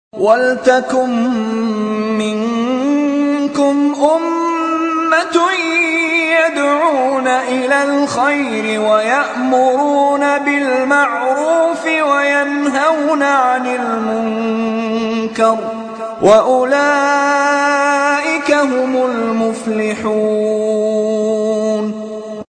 وَلْتَكُن مِّنكُمْ أُمَّةٌ يَدْعُونَ إِلَى الْخَيْرِ وَيَأْمُرُونَ بِالْمَعْرُوفِ وَيَنْهَوْنَ عَنِ الْمُنكَرِ ۚ وَأُولَٰئِكَ هُمُ الْمُفْلِحُونَ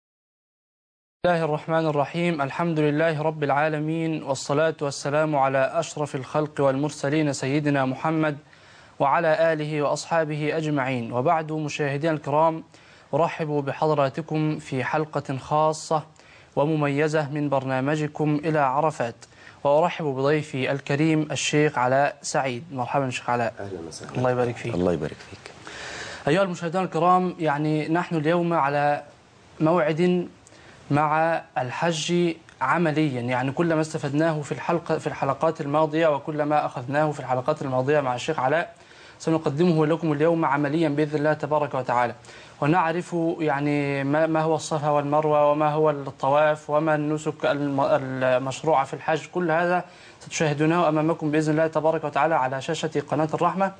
بسم الله الرحمن الرحيم الحمد لله رب العالمين والصلاة والسلام على أشرف الخلق والمرسلين سيدنا محمد وعلى آله وأصحابه أجمعين وبعد مشاهدينا الكرام أرحب بحضراتكم في حلقة خاصة ومميزة من برنامجكم إلى عرفات وأرحب بضيفي الكريم الشيخ علاء سعيد مرحبا شيخ علاء أهلا وسهلا الله يبارك فيك الله يبارك فيك أيها المشاهدون الكرام يعني نحن اليوم على موعد مع الحج عمليا يعني كل ما استفدناه في الحلقة في الحلقات الماضية وكل ما أخذناه في الحلقات الماضية مع الشيخ علاء سنقدمه لكم اليوم عمليا بإذن الله تبارك وتعالى ونعرف يعني ما ما هو الصفا والمروة وما هو الطواف وما النسك الم- المشروعة في الحج كل هذا ستشاهدونه أمامكم بإذن الله تبارك وتعالى على شاشة قناة الرحمة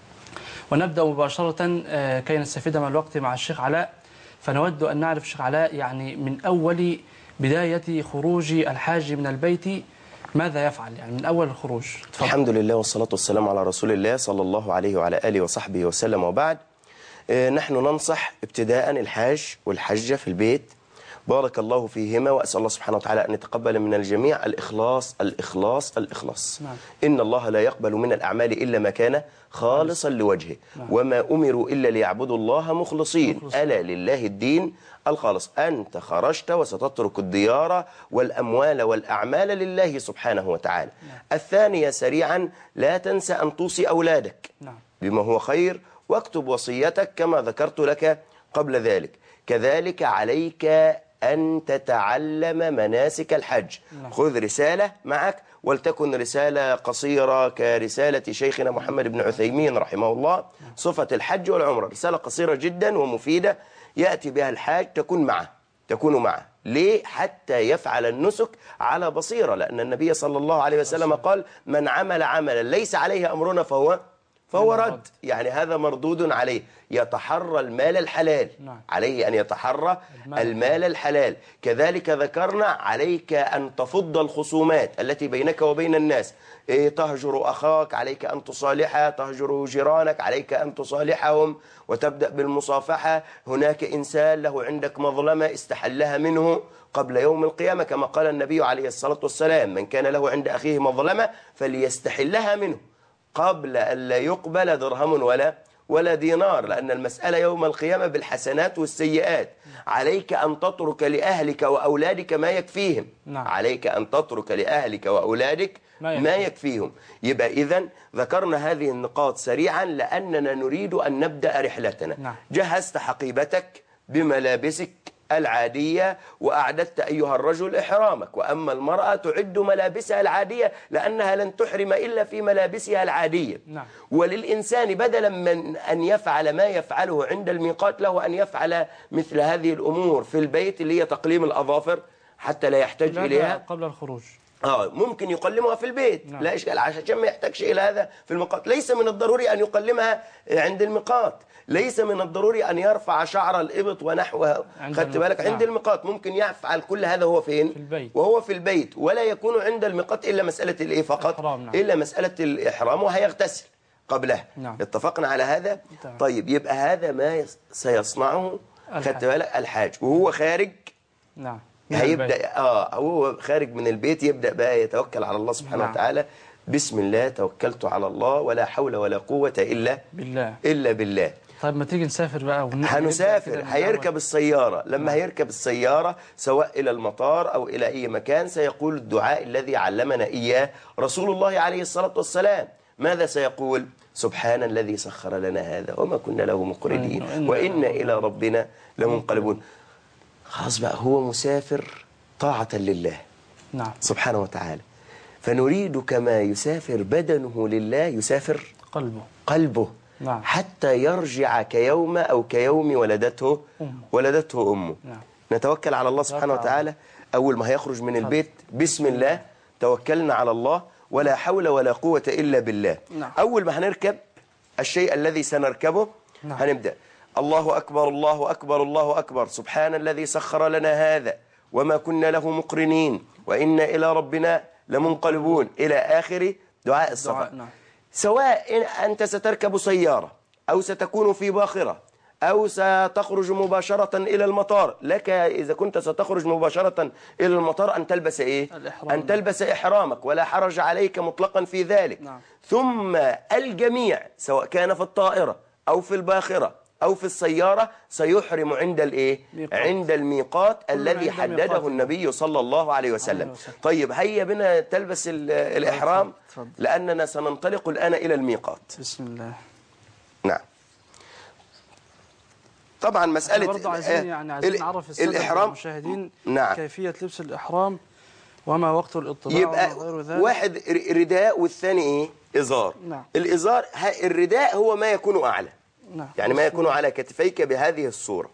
ونبدأ مباشرة آه، كي نستفيد من الوقت مع الشيخ علاء فنود أن نعرف الشيخ علاء يعني من أول بداية خروج الحاج من البيت ماذا يفعل يعني من أول الخروج تفضل. الحمد لله والصلاة والسلام على رسول الله صلى الله عليه وعلى آله وصحبه وسلم وبعد آه، نحن ننصح ابتداء الحاج والحجة في البيت بارك الله فيهما وأسأل الله سبحانه وتعالى أن يتقبل من الجميع الإخلاص الإخلاص الإخلاص نعم. إن الله لا يقبل من الأعمال إلا ما كان خالصا لوجهه وما أمروا إلا ليعبدوا الله مخلصين ألا لله الدين الخالص أنت خرجت وستترك الديار والأموال والأعمال لله سبحانه وتعالى الثانية سريعا لا تنسى أن توصي أولادك نعم بما هو خير واكتب وصيتك كما ذكرت لك قبل ذلك كذلك عليك أن تتعلم مناسك الحج خذ رسالة معك ولتكن رسالة قصيرة كرسالة شيخنا محمد بن عثيمين رحمه الله صفة الحج والعمرة رسالة قصيرة جدا ومفيدة يأتي بها الحاج تكون معه تكون معه ليه حتى يفعل النسك على بصيرة لأن النبي صلى الله عليه وسلم قال من عمل عملا ليس عليه أمرنا فهو فهو رد يعني هذا مردود عليه يتحرى المال الحلال نعم. عليه أن يتحرى المال الحلال كذلك ذكرنا عليك أن تفض الخصومات التي بينك وبين الناس إيه تهجر أخاك عليك أن تصالحه تهجر جيرانك عليك أن تصالحهم وتبدأ بالمصافحة هناك إنسان له عندك مظلمة استحلها منه قبل يوم القيامة كما قال النبي عليه الصلاة والسلام من كان له عند أخيه مظلمة فليستحلها منه قبل أن لا يقبل درهم ولا ولا دينار لأن المسألة يوم القيامة بالحسنات والسيئات عليك أن تترك لأهلك وأولادك ما يكفيهم نعم. عليك أن تترك لأهلك وأولادك ما ما يكفيهم. يكفيهم يبقى إذا ذكرنا هذه النقاط سريعا لأننا نريد أن نبدأ رحلتنا نعم. جهزت حقيبتك بملابسك العادية وأعددت أيها الرجل إحرامك وأما المرأة تعد ملابسها العادية لأنها لن تحرم إلا في ملابسها العادية نعم. وللإنسان بدلا من أن يفعل ما يفعله عند الميقات له أن يفعل مثل هذه الأمور في البيت اللي هي تقليم الأظافر حتى لا يحتاج هذا إليها قبل الخروج آه ممكن يقلمها في البيت نعم. لا إشكال عشان ما يحتاجش إلى هذا في الميقات ليس من الضروري أن يقلمها عند الميقات ليس من الضروري أن يرفع شعر الإبط ونحوه عند خدت الميقات. بالك عند نعم. الميقات ممكن يفعل كل هذا هو فين في البيت. وهو في البيت ولا يكون عند الميقات إلا مسألة الإيه فقط الإحرام، نعم. إلا مسألة الإحرام وهيغتسل قبلها نعم. اتفقنا على هذا تمام. طيب يبقى هذا ما يس- سيصنعه الحاج. خدت بالك الحاج وهو خارج نعم من البيت. هيبدا اه هو خارج من البيت يبدا بقى يتوكل على الله سبحانه نعم. وتعالى بسم الله توكلت على الله ولا حول ولا قوه الا بالله الا بالله طيب ما تيجي نسافر بقى ون- نبدأ هنسافر كده من هيركب الأول. السيارة لما هيركب السيارة سواء إلى المطار أو إلى أي مكان سيقول الدعاء الذي علمنا إياه رسول الله عليه الصلاة والسلام ماذا سيقول سبحان الذي سخر لنا هذا وما كنا له مقرنين وإن- وإنا إلى ربنا لمنقلبون خلاص بقى هو مسافر طاعة لله نعم سبحانه وتعالى فنريد كما يسافر بدنه لله يسافر قلبه قلبه نعم. حتى يرجع كيوم أو كيوم ولدته أمه. ولدته أمه نعم. نتوكل على الله سبحانه توكل على وتعالى أول ما هيخرج من البيت بسم الله توكلنا على الله ولا حول ولا قوة إلا بالله نعم. أول ما هنركب الشيء الذي سنركبه نعم. هنبدأ الله أكبر الله أكبر الله أكبر سبحان الذي سخر لنا هذا وما كنا له مقرنين وإنا إلى ربنا لمنقلبون إلى آخر دعاء الصفا نعم. سواء إن أنت ستركب سيارة أو ستكون في باخرة أو ستخرج مباشرة إلى المطار لك إذا كنت ستخرج مباشرة إلى المطار أن تلبس إيه؟ الإحرام. أن تلبس إحرامك ولا حرج عليك مطلقا في ذلك نعم. ثم الجميع سواء كان في الطائرة أو في الباخرة أو في السيارة سيحرم عند الإيه؟ ميقات. عند الميقات الذي عند حدده ميقات. النبي صلى الله عليه عليه وسلم وسلم. طيب هيا بنا تلبس ال- الإحرام تفضل. لأننا سننطلق الآن إلى الميقات بسم الله نعم طبعا مسألة برضه عايزين يعني عايزين ال- نعرف السادة الإحرام المشاهدين نعم. كيفية لبس الإحرام وما وقت الاطلاع يبقى وما غير ذلك واحد ر- رداء والثاني ايه إزار نعم. الإزار ه- الرداء هو ما يكون أعلى نعم. يعني ما يكون على كتفيك بهذه الصورة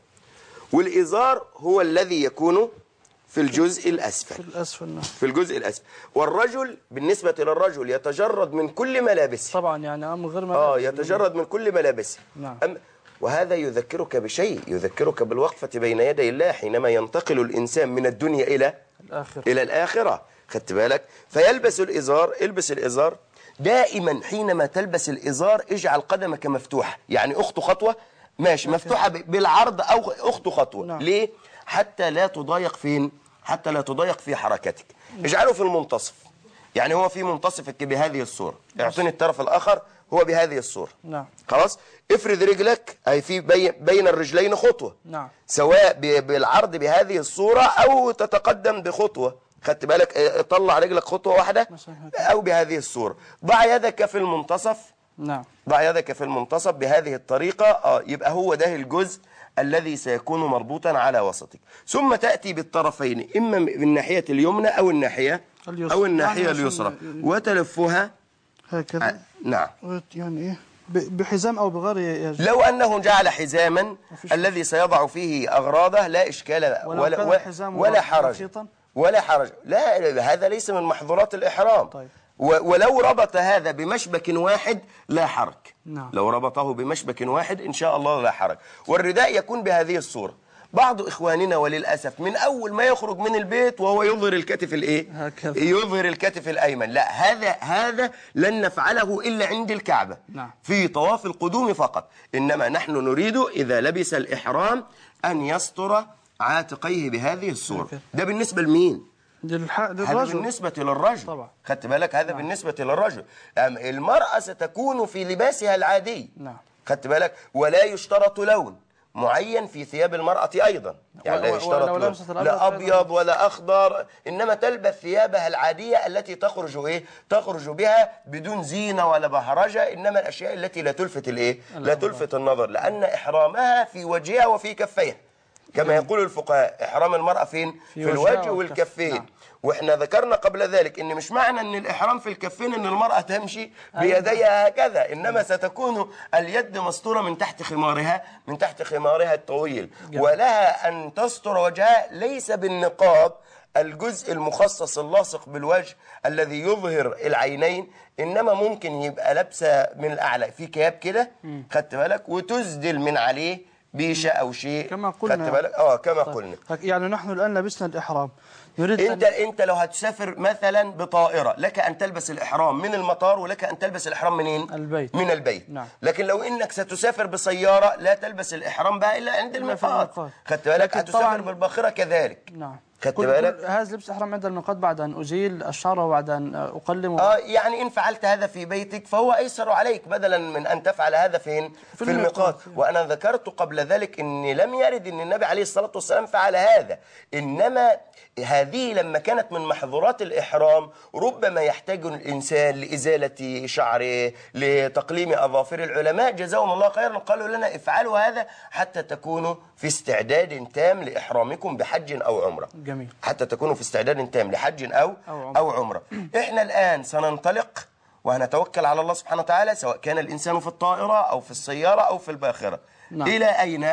والإزار هو الذي يكون في الجزء في الأسفل الأسفل نعم في الجزء الأسفل والرجل بالنسبة للرجل يتجرد من كل ملابسه طبعا يعني أم غير ما اه يتجرد من كل ملابسه نعم. أم وهذا يذكرك بشيء يذكرك بالوقفة بين يدي الله حينما ينتقل الإنسان من الدنيا إلى الآخر إلى الآخرة خدت بالك فيلبس الإزار البس الإزار دائما حينما تلبس الإزار اجعل قدمك مفتوحة يعني أخت خطوة ماشي مفتوحة ب- بالعرض أو أخت خطوة نعم. ليه حتى لا تضايق فين حتى لا تضايق في حركتك اجعله في المنتصف يعني هو في منتصفك بهذه الصورة اعطيني الطرف الآخر هو بهذه الصورة نعم خلاص افرد رجلك أي في بي- بين الرجلين خطوة نعم سواء ب- بالعرض بهذه الصورة أو تتقدم بخطوة خدت بالك اه، طلع رجلك خطوة واحدة مثلا هكذا. أو بهذه الصورة ضع يدك في المنتصف نعم ضع يدك في المنتصف بهذه الطريقة آه يبقى هو ده الجزء الذي سيكون مربوطا على وسطك ثم تأتي بالطرفين إما من ناحية اليمنى أو الناحية اليسرى. أو الناحية يعني اليسرى عشان- وتلفها آه، هكذا نعم يعني إيه ب- بحزام أو بغير يجب لو أنه جعل حزاما مفيش الذي سيضع فيه أغراضه لا إشكال ولو ولا, كان ولا, الحزام ولا حرج بسيطا؟ ولا حرج لا هذا ليس من محظورات الإحرام طيب. و- ولو ربط هذا بمشبك واحد لا حرج نعم. لو ربطه بمشبك واحد إن شاء الله لا حرج والرداء يكون بهذه الصورة بعض إخواننا وللأسف من أول ما يخرج من البيت وهو يظهر الكتف الإيه هكذا. يظهر الكتف الأيمن لا هذا هذا لن نفعله إلا عند الكعبة نعم. في طواف القدوم فقط إنما نحن نريد إذا لبس الإحرام أن يستر عاتقيه بهذه الصورة هكذا. ده بالنسبة لمين؟ للح... هذا للرجل بالنسبة للرجل طبعا. خدت بالك هذا بالنسبة للرجل أم المرأة ستكون في لباسها العادي نعم. خدت بالك ولا يشترط لون معين في ثياب المرأة أيضا يعني لا و- و- يشترط ولو لون لبست الأبيض لا أيضاً. أبيض ولا أخضر إنما تلبس ثيابها العادية التي تخرج إيه تخرج بها بدون زينة ولا بهرجة إنما الأشياء التي لا تلفت الإيه لا الأنظار. تلفت النظر لأن إحرامها في وجهها وفي كفيها كما يقول الفقهاء إحرام المرأة فين في في وجهها الوجه والكف. والكفين نعم. واحنا ذكرنا قبل ذلك ان مش معنى ان الاحرام في الكفين ان المرأة تمشي بيديها هكذا انما ستكون اليد مستورة من تحت خمارها من تحت خمارها الطويل جميل. ولها ان تستر وجهها ليس بالنقاب الجزء المخصص اللاصق بالوجه الذي يظهر العينين انما ممكن يبقى لابسه من الاعلى في كياب كده خدت بالك وتسدل من عليه بيشه او شيء كما قلنا. خدت بالك اه كما قلنا هك- يعني نحن الآن لبسنا الإحرام نريد انت أن... انت لو هتسافر مثلا بطائره لك ان تلبس الاحرام من المطار ولك ان تلبس الاحرام منين البيت. من البيت نعم. لكن لو انك ستسافر بسياره لا تلبس الاحرام بقى الا عند إلا في المطار المطار. خدت بالك لكن هتسافر طبعاً- بالباخره كذلك نعم خدت كل- بالك؟ كل هذا لبس إحرام عند الميقات بعد أن أزيل الشعر وبعد أن أقلم اه يعني ان فعلت هذا في بيتك فهو ايسر عليك بدلا من ان تفعل هذا فين في, في الميقات الميقات. وانا ذكرت قبل ذلك ان لم يرد ان النبي عليه الصلاه والسلام فعل هذا انما هذه لما كانت من محظورات الاحرام ربما يحتاج الانسان لازاله شعره لتقليم اظافر العلماء جزاهم الله خيرا قالوا لنا افعلوا هذا حتى تكونوا في استعداد تام لاحرامكم بحج او عمره جميل. حتى تكونوا في استعداد تام لحج أو أو أو عمرة. عمرة, أو عمرة. إحنا الآن سننطلق وهنتوكل على الله سبحانه وتعالى سواء كان الإنسان في الطائرة أو في السيارة أو في الباخرة نعم. إلى أين؟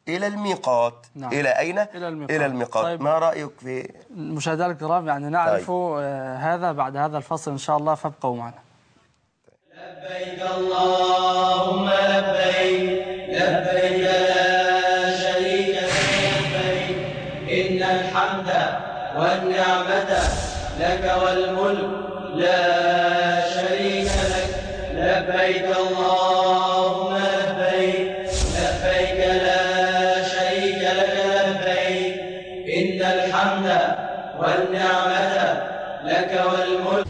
إلى الميقات نعم. إلى أين؟ إلى الميقات. إلى الميقات طيب. ما رأيك في مشاهدينا الكرام يعني نعرف طيب. آه، هذا بعد هذا الفصل إن شاء الله فابقوا معنا لبيك اللهم لبيك لبيك لا شريك لك لبيك إن الحمد والنعمة لك والملك لا شريك لك لبيك اللهم لبيك لبيك لا شريك لك لبيك إن الحمد والنعمة لك والملك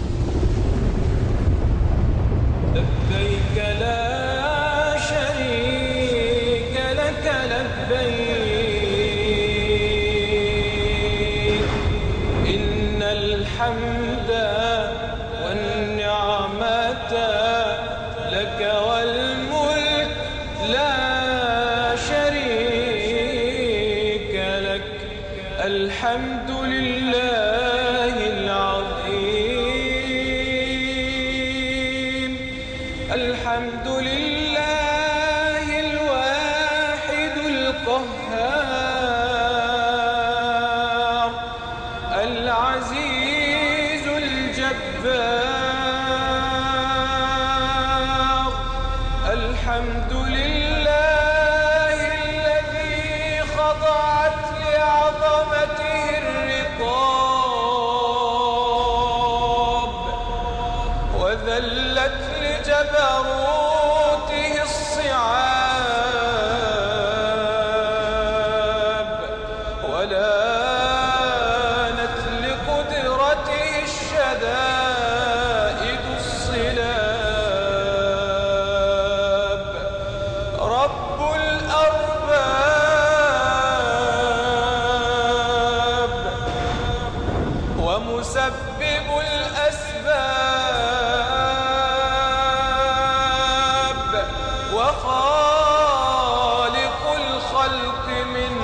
لبيك لا شريك لك لبيك إن الحمد والنعمة لك والملك لا شريك لك الحمد لله العظيم الحمد لله الواحد القهار العزيز الجبار الحمد لله الذي خضعت لعظمته الرقاب وذلت لجبروته الصعاب ولانت لقدرته الشدائد الصلاب رب الأرباب ومسبب الأسباب وخالق الخلق من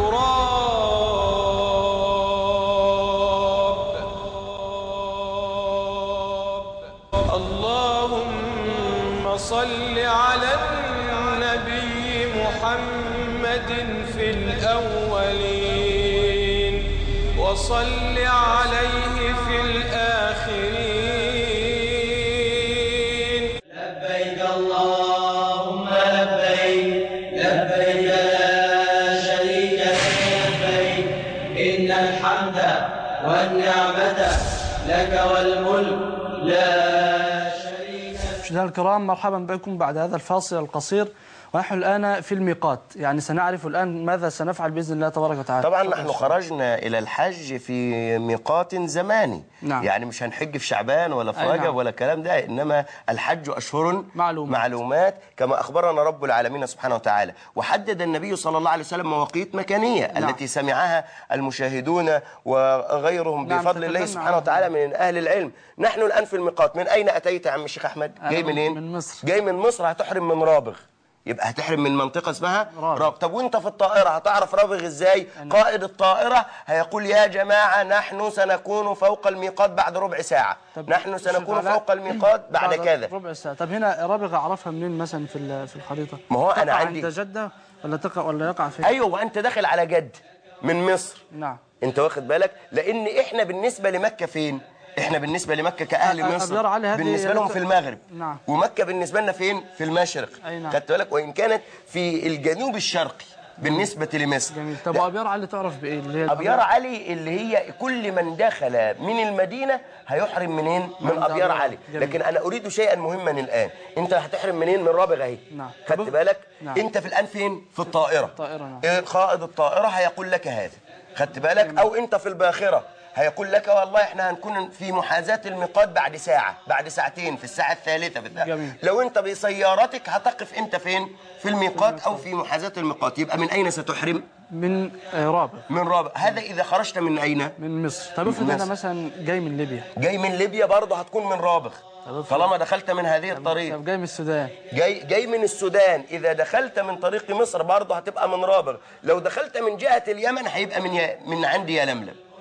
تراب اللهم صل على النبي محمد في الأولين وصل عليه في الآخرين لبيك اللهم لبيك لبيك لا شريك لك لبيك إن الحمد والنعمة لك والملك لا شريك لك مشاهدينا الكرام مرحبا بكم بعد هذا الفاصل القصير ونحن الآن في الميقات يعني سنعرف الآن ماذا سنفعل بإذن الله تبارك وتعالى طبعا نحن خرجنا إلى الحج في ميقات زماني نعم. يعني مش هنحج في شعبان ولا في أي رجب نعم. ولا الكلام ده إنما الحج أشهر معلومات. معلومات كما أخبرنا رب العالمين سبحانه وتعالى وحدد النبي صلى الله عليه وسلم مواقيت مكانية نعم. التي سمعها المشاهدون وغيرهم نعم، بفضل الله تكلمنا سبحانه عنها. وتعالى من أهل العلم نحن الآن في الميقات من أين أتيت يا عم الشيخ أحمد أنا جاي من- منين من مصر. جاي من مصر هتحرم من رابغ يبقى هتحرم من منطقة اسمها رابغ. رابغ طب وانت في الطائرة هتعرف رابغ ازاي قائد الطائرة هيقول يا جماعة نحن سنكون فوق الميقات بعد ربع ساعة طب نحن شوف سنكون علاء، فوق الميقات بعد كذا ربع ساعة طب هنا رابغ أعرفها منين مثلا في ال- في الخريطة ما هو أنا تقع عندي- عند جدة ولا تقع ولا يقع في ايوه وانت داخل على جد من مصر نعم انت واخد بالك لان احنا بالنسبة لمكة فين احنا بالنسبة لمكة كأهل أ- مصر أبيار علي هذه بالنسبة لهم في المغرب نعم. ومكة بالنسبة لنا فين في المشرق أي نعم. خدت بالك وإن كانت في الجنوب الشرقي بالنسبة لمصر جميل طب وأبيار علي تعرف بإيه اللي هي أبيار علي اللي هي كل من دخل من المدينة هيحرم منين؟ من عند أبيار أبيار. علي جميل. لكن أنا أريد شيئا مهما الآن أنت هتحرم منين؟ من رابغ أهي نعم. خدت طب- بالك؟ نعم. أنت في الآن فين؟ في الطائرة الطائرة، نعم. إيه قائد الطائرة هيقول لك هذا خدت بالك؟ أو أنت في الباخرة هيقول لك والله احنا هنكون في محاذاة الميقات بعد ساعة بعد ساعتين في الساعة الثالثة في الساعة. جميل. لو انت بسيارتك هتقف انت فين في الميقات او في محاذاة الميقات يبقى من اين ستحرم من آه، رابغ من رابع هذا إذا خرجت من أين؟ من مصر طب افرض من أنا مصر. مثلا جاي من ليبيا جاي من ليبيا برضه هتكون من رابغ طب طالما دخلت من هذه الطريق طب جاي من السودان جاي جاي من السودان إذا دخلت من طريق مصر برضه هتبقى من رابغ لو دخلت من جهة اليمن هيبقى من ي... من عند يلملم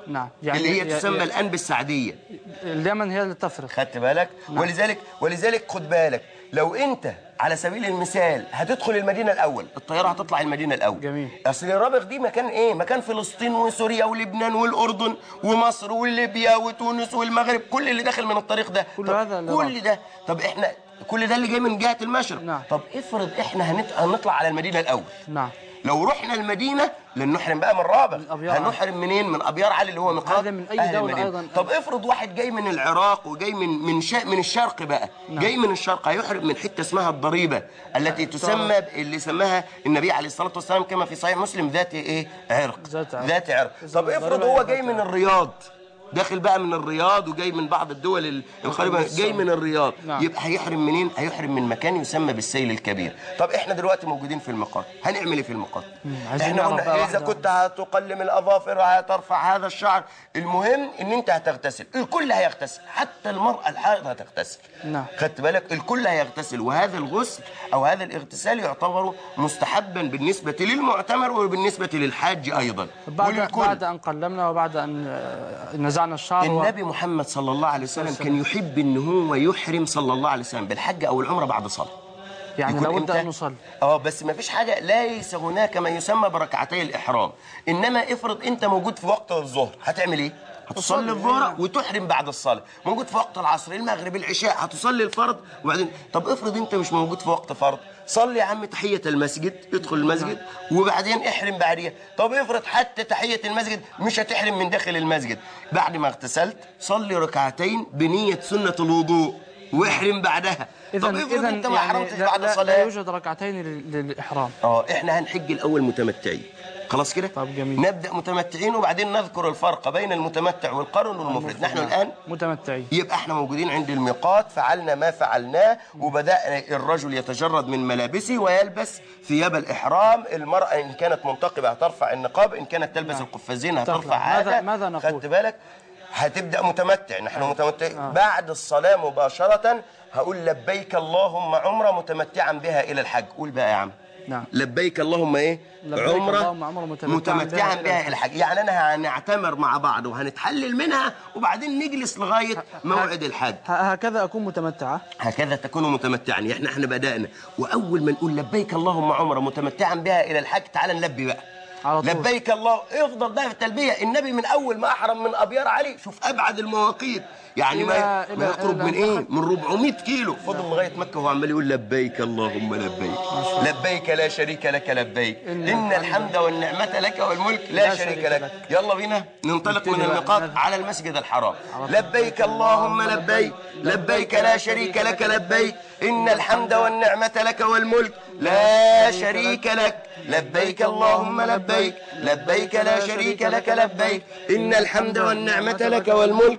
نعم. يعني يعني- اللي هي تسمى يعني- الان بالسعديه اليمن هي اللي تفرق خدت بالك ولذلك ولذلك خد بالك لو انت على سبيل المثال هتدخل المدينه الاول الطياره هتطلع المدينه الاول جميل. اصل الرابغ دي مكان ايه مكان فلسطين وسوريا ولبنان والاردن ومصر وليبيا وتونس والمغرب كل اللي داخل من الطريق ده كل طب هذا اللي كل ده طب احنا كل ده اللي جاي من جهه المشرق نعم. طب افرض احنا هنت... هنطلع على المدينه الاول نعم لو رحنا المدينه لن نحرم بقى من رابغ من أبيار علي. هنحرم منين من ابيار علي اللي هو ميقات هذا من أي أهل دولة المدينة. أيضاً. طب افرض واحد جاي من العراق وجاي من من شا من الشرق بقى نعم. جاي من الشرق هيحرم من حته اسمها الضريبه التي تسمى ب- اللي سماها النبي عليه الصلاه والسلام كما في صحيح مسلم ذات ايه عرق ذات عرق. ذات عرق طب افرض الضريبة هو هي جاي ذات من عرق. الرياض داخل بقى من الرياض وجاي من بعض الدول ال- القريبه جاي من الرياض نعم. يبقى هيحرم منين هيحرم من مكان يسمى بالسيل الكبير طب احنا دلوقتي موجودين في الميقات هنعمل ايه في الميقات عايزين احنا نعرف بقى قلنا اذا واحدة كنت هتقلم الاظافر هترفع هذا الشعر المهم ان انت هتغتسل الكل هيغتسل حتى المراه الحائض هتغتسل نعم. خدت بالك الكل هيغتسل وهذا الغسل او هذا الاغتسال يعتبر مستحبا بالنسبه للمعتمر وبالنسبه للحاج ايضا بعد وللكل. بعد ان قلمنا وبعد ان آه، نزعنا الشعر و- النبي محمد صلى الله عليه وسلم كان يحب ان هو يحرم صلى الله عليه وسلم بالحج او العمره بعد صلاه يعني يكون لابد إمتى؟ ان نصلي اه بس ما فيش حاجه ليس هناك ما يسمى بركعتي الاحرام انما افرض انت موجود في وقت الظهر هتعمل ايه هتصلي تصلي. الظهر وتحرم بعد الصلاه موجود في وقت العصر المغرب العشاء هتصلي الفرض وبعدين طب افرض انت مش موجود في وقت فرض صلي يا عم تحيه المسجد ادخل المسجد وبعدين احرم بعديها طب افرض حتى تحيه المسجد مش هتحرم من داخل المسجد بعد ما اغتسلت صلي ركعتين بنيه سنه الوضوء واحرم بعدها اذا طب افرض اذا انت ما حرمتش لا, بعد لا, لا صلاه يوجد ركعتين لل- للاحرام اه احنا هنحج الاول متمتعين خلاص كده طب جميل. نبدا متمتعين وبعدين نذكر الفرق بين المتمتع والقرن والمفرد نحن الان متمتعين يبقى احنا موجودين عند الميقات فعلنا ما فعلناه وبدأنا الرجل يتجرد من ملابسه ويلبس ثياب الإحرام المرأة إن كانت منتقبة هترفع النقاب إن كانت تلبس نعم. القفازين هترفع تخلع. ماذا- هذا ماذا نقول؟ خدت بالك هتبدأ متمتع نحن متمتع بعد الصلاة مباشرة هقول لبيك اللهم عمرة متمتعا بها إلى الحج قول بقى يا عم نعم. لبيك اللهم ايه لبيك عمرة اللهم عمرة متمتعاً متمتعا بها بها إلى إلى الحج يعني أنا هنعتمر مع بعض وهنتحلل منها وبعدين نجلس لغاية موعد الحج ه- هكذا اكون متمتعه هكذا تكونوا متمتعا احنا احنا بدأنا وأول ما نقول لبيك اللهم عمرة متمتعا بها إلى الحج تعال نلبي بقى على طول. لبيك الله افضل بقى في التلبية النبي من أول ما أحرم من أبيار علي شوف أبعد المواقيت يعني ما, إلى- ما إلى- يقرب إلى من إيه أن من 400 كيلو فضل لغاية مكة وهو عمال يقول لبيك اللهم لبيك لبيك لا شريك لك لبيك إن إن الحمد والنعمة لك والملك لا, لا شريك شريك لك لك. يلا بينا ننطلق من نبتدي بقى. الميقات نذهب. على المسجد الحرام لبيك اللهم لبيك لبيك لا شريك لك لبيك إن الحمد والنعمة لك والملك لا شريك لك لبيك اللهم لبيك لبيك لا شريك لك لبيك إن الحمد والنعمة لك والملك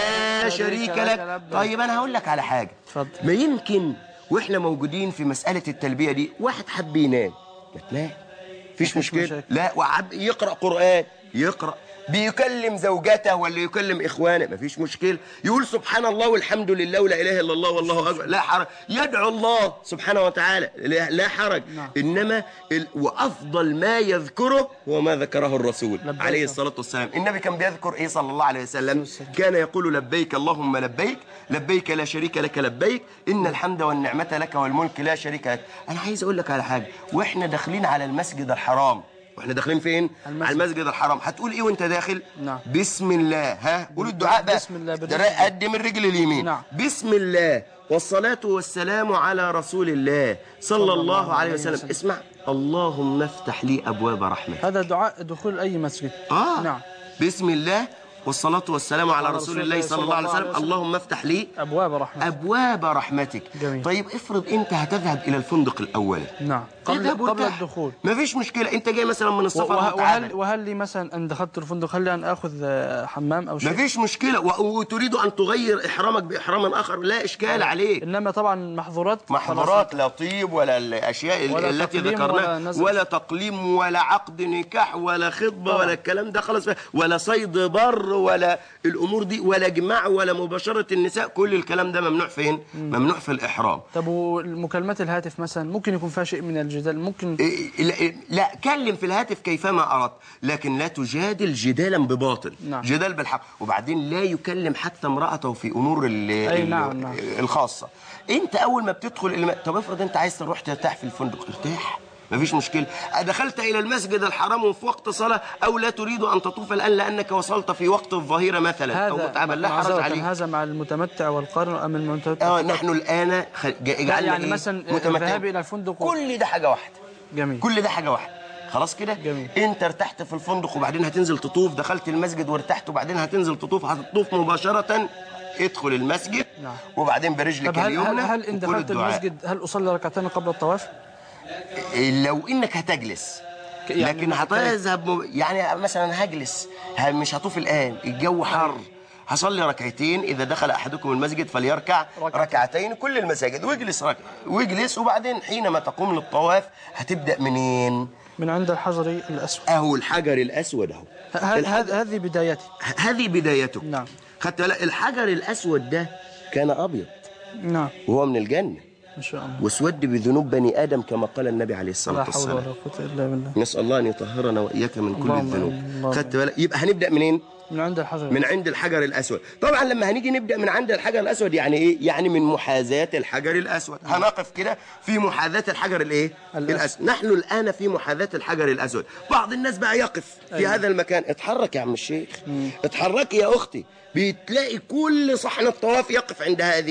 لا شريك لك طيب أنا هقول لك على حاجة اتفضل. ما يمكن واحنا موجودين في مسألة التلبية دي واحد حب ينام ما تنام فيش مشكلة مشاكل. لا وعب يقرأ قرآن يقرأ بيكلم زوجته ولا يكلم إخوانه مفيش مشكلة يقول سبحان الله والحمد لله ولا إله إلا الله والله أكبر لا حرج يدعو الله سبحانه وتعالى لا, لا حرج نعم. إنما ال... وأفضل ما يذكره هو ما ذكره الرسول لبيك. عليه الصلاة والسلام النبي كان بيذكر إيه صلى الله عليه وسلم كان يقول لبيك اللهم لبيك لبيك لا شريك لك لبيك إن الحمد والنعمة لك والملك لا شريك لك أنا عايز أقول لك على حاجة وإحنا داخلين على المسجد الحرام واحنا داخلين فين المسجد. على المسجد الحرام هتقول ايه وانت داخل نعم. بسم الله ها قول الدعاء بقى بسم الله بالرجل. قدم الرجل اليمين نعم. بسم الله والصلاة والسلام على رسول الله صلى الله عليه وسلم اسمع اللهم افتح لي أبواب رحمتك هذا دعاء دخول اي مسجد آه نعم بسم الله والصلاة والسلام على رسول الله صلى الله عليه وسلم اللهم افتح لي ابواب رحمه أبواب رحمتك جميل. طيب افرض أنت هتذهب إلى الفندق الأولي نعم قبل اذهب قبل وارتاح. الدخول مفيش مشكلة أنت جاي مثلا من السفر وه- متعبا وهل وهل لي مثلا ان دخلت الفندق هل لي ان اخذ آه، حمام او شيء مفيش مشكلة و- وتريد أن تغير إحرامك بإحرام آخر لا إشكال عليه انما طبعا محظورات محظورات لا طيب ولا الأشياء ولا التي تقليم ذكرناها ولا نزع. ولا تقليم ولا عقد نكاح ولا خطبة طبعا. ولا الكلام ده خلاص ولا صيد بر ولا الأمور دي ولا جماع ولا مباشرة النساء كل الكلام ده ممنوع فين؟ ممنوع في الإحرام طب والمكالمات الهاتف مثلا ممكن يكون فيها شيء من الجن الجدال ممكن إيه، لا, لا كلم في الهاتف كيفما أردت لكن لا تجادل جدالا بباطل نعم. جدال بالحق وبعدين لا يكلم حتى امرأته في أمور ال ال نعم، نعم. الخاصة انت أول ما بتدخل الم... طب افرض انت عايز تروح ترتاح في الفندق ارتاح مفيش مشكلة دخلت إلى المسجد الحرام وفي وقت صلاة أو لا تريد أن تطوف الآن لأنك وصلت في وقت الظهيرة مثلا أو هذا متعبا لا حرج معذرة، عليك هذا مع المتمتع والقارن أم المتمتع اه نحن الآن خ... لا جعلنا يعني إيه؟ مثلا متمتعين. الذهاب إلى الفندق و- كل ده حاجة واحدة جميل كل ده حاجه واحده خلاص كده جميل. انت ارتحت في الفندق وبعدين هتنزل تطوف دخلت المسجد وارتحت وبعدين هتنزل تطوف هتطوف مباشره ادخل المسجد نعم. وبعدين برجلك طب هل, هل, اليمنى هل إن وكل دخلت الدعاء. المسجد هل أصلي ركعتين قبل الطواف؟ لو انك هتجلس ك- يعني لكن مثلا- هتذهب م- يعني مثلا هجلس ه- مش هطوف الان الجو حر هصلي ركعتين اذا دخل احدكم المسجد فليركع ركعتين. ركعتين كل المساجد واجلس رك... واجلس وبعدين حينما تقوم للطواف هتبدا منين من عند الحجر الأسود اهو الحجر الاسود اهو ه- الحجر- هذه هذه بدايتي ه- هذه بدايته نعم. خدت بالك؟ الحجر الاسود ده كان ابيض نعم وهو من الجنه إن شاء الله واسود بذنوب بني ادم كما قال النبي عليه لا الصلاه حول والسلام ولا قوة إلا بالله نسال الله ان يطهرنا واياك من كل اللهم الذنوب آمين. اللهم خدت بالك يبقى هنبدا منين من عند الحجر من عند الحجر الاسود طبعا لما هنيجي نبدا من عند الحجر الاسود يعني ايه يعني من محاذاه الحجر الاسود هنقف كده في محاذاه الحجر الايه الأسود. الاسود نحن الان في محاذاه الحجر الاسود بعض الناس بقى يقف في أيوة. هذا المكان اتحرك يا عم الشيخ اتحركي يا اختي بتلاقي كل صحن الطواف يقف عند هذه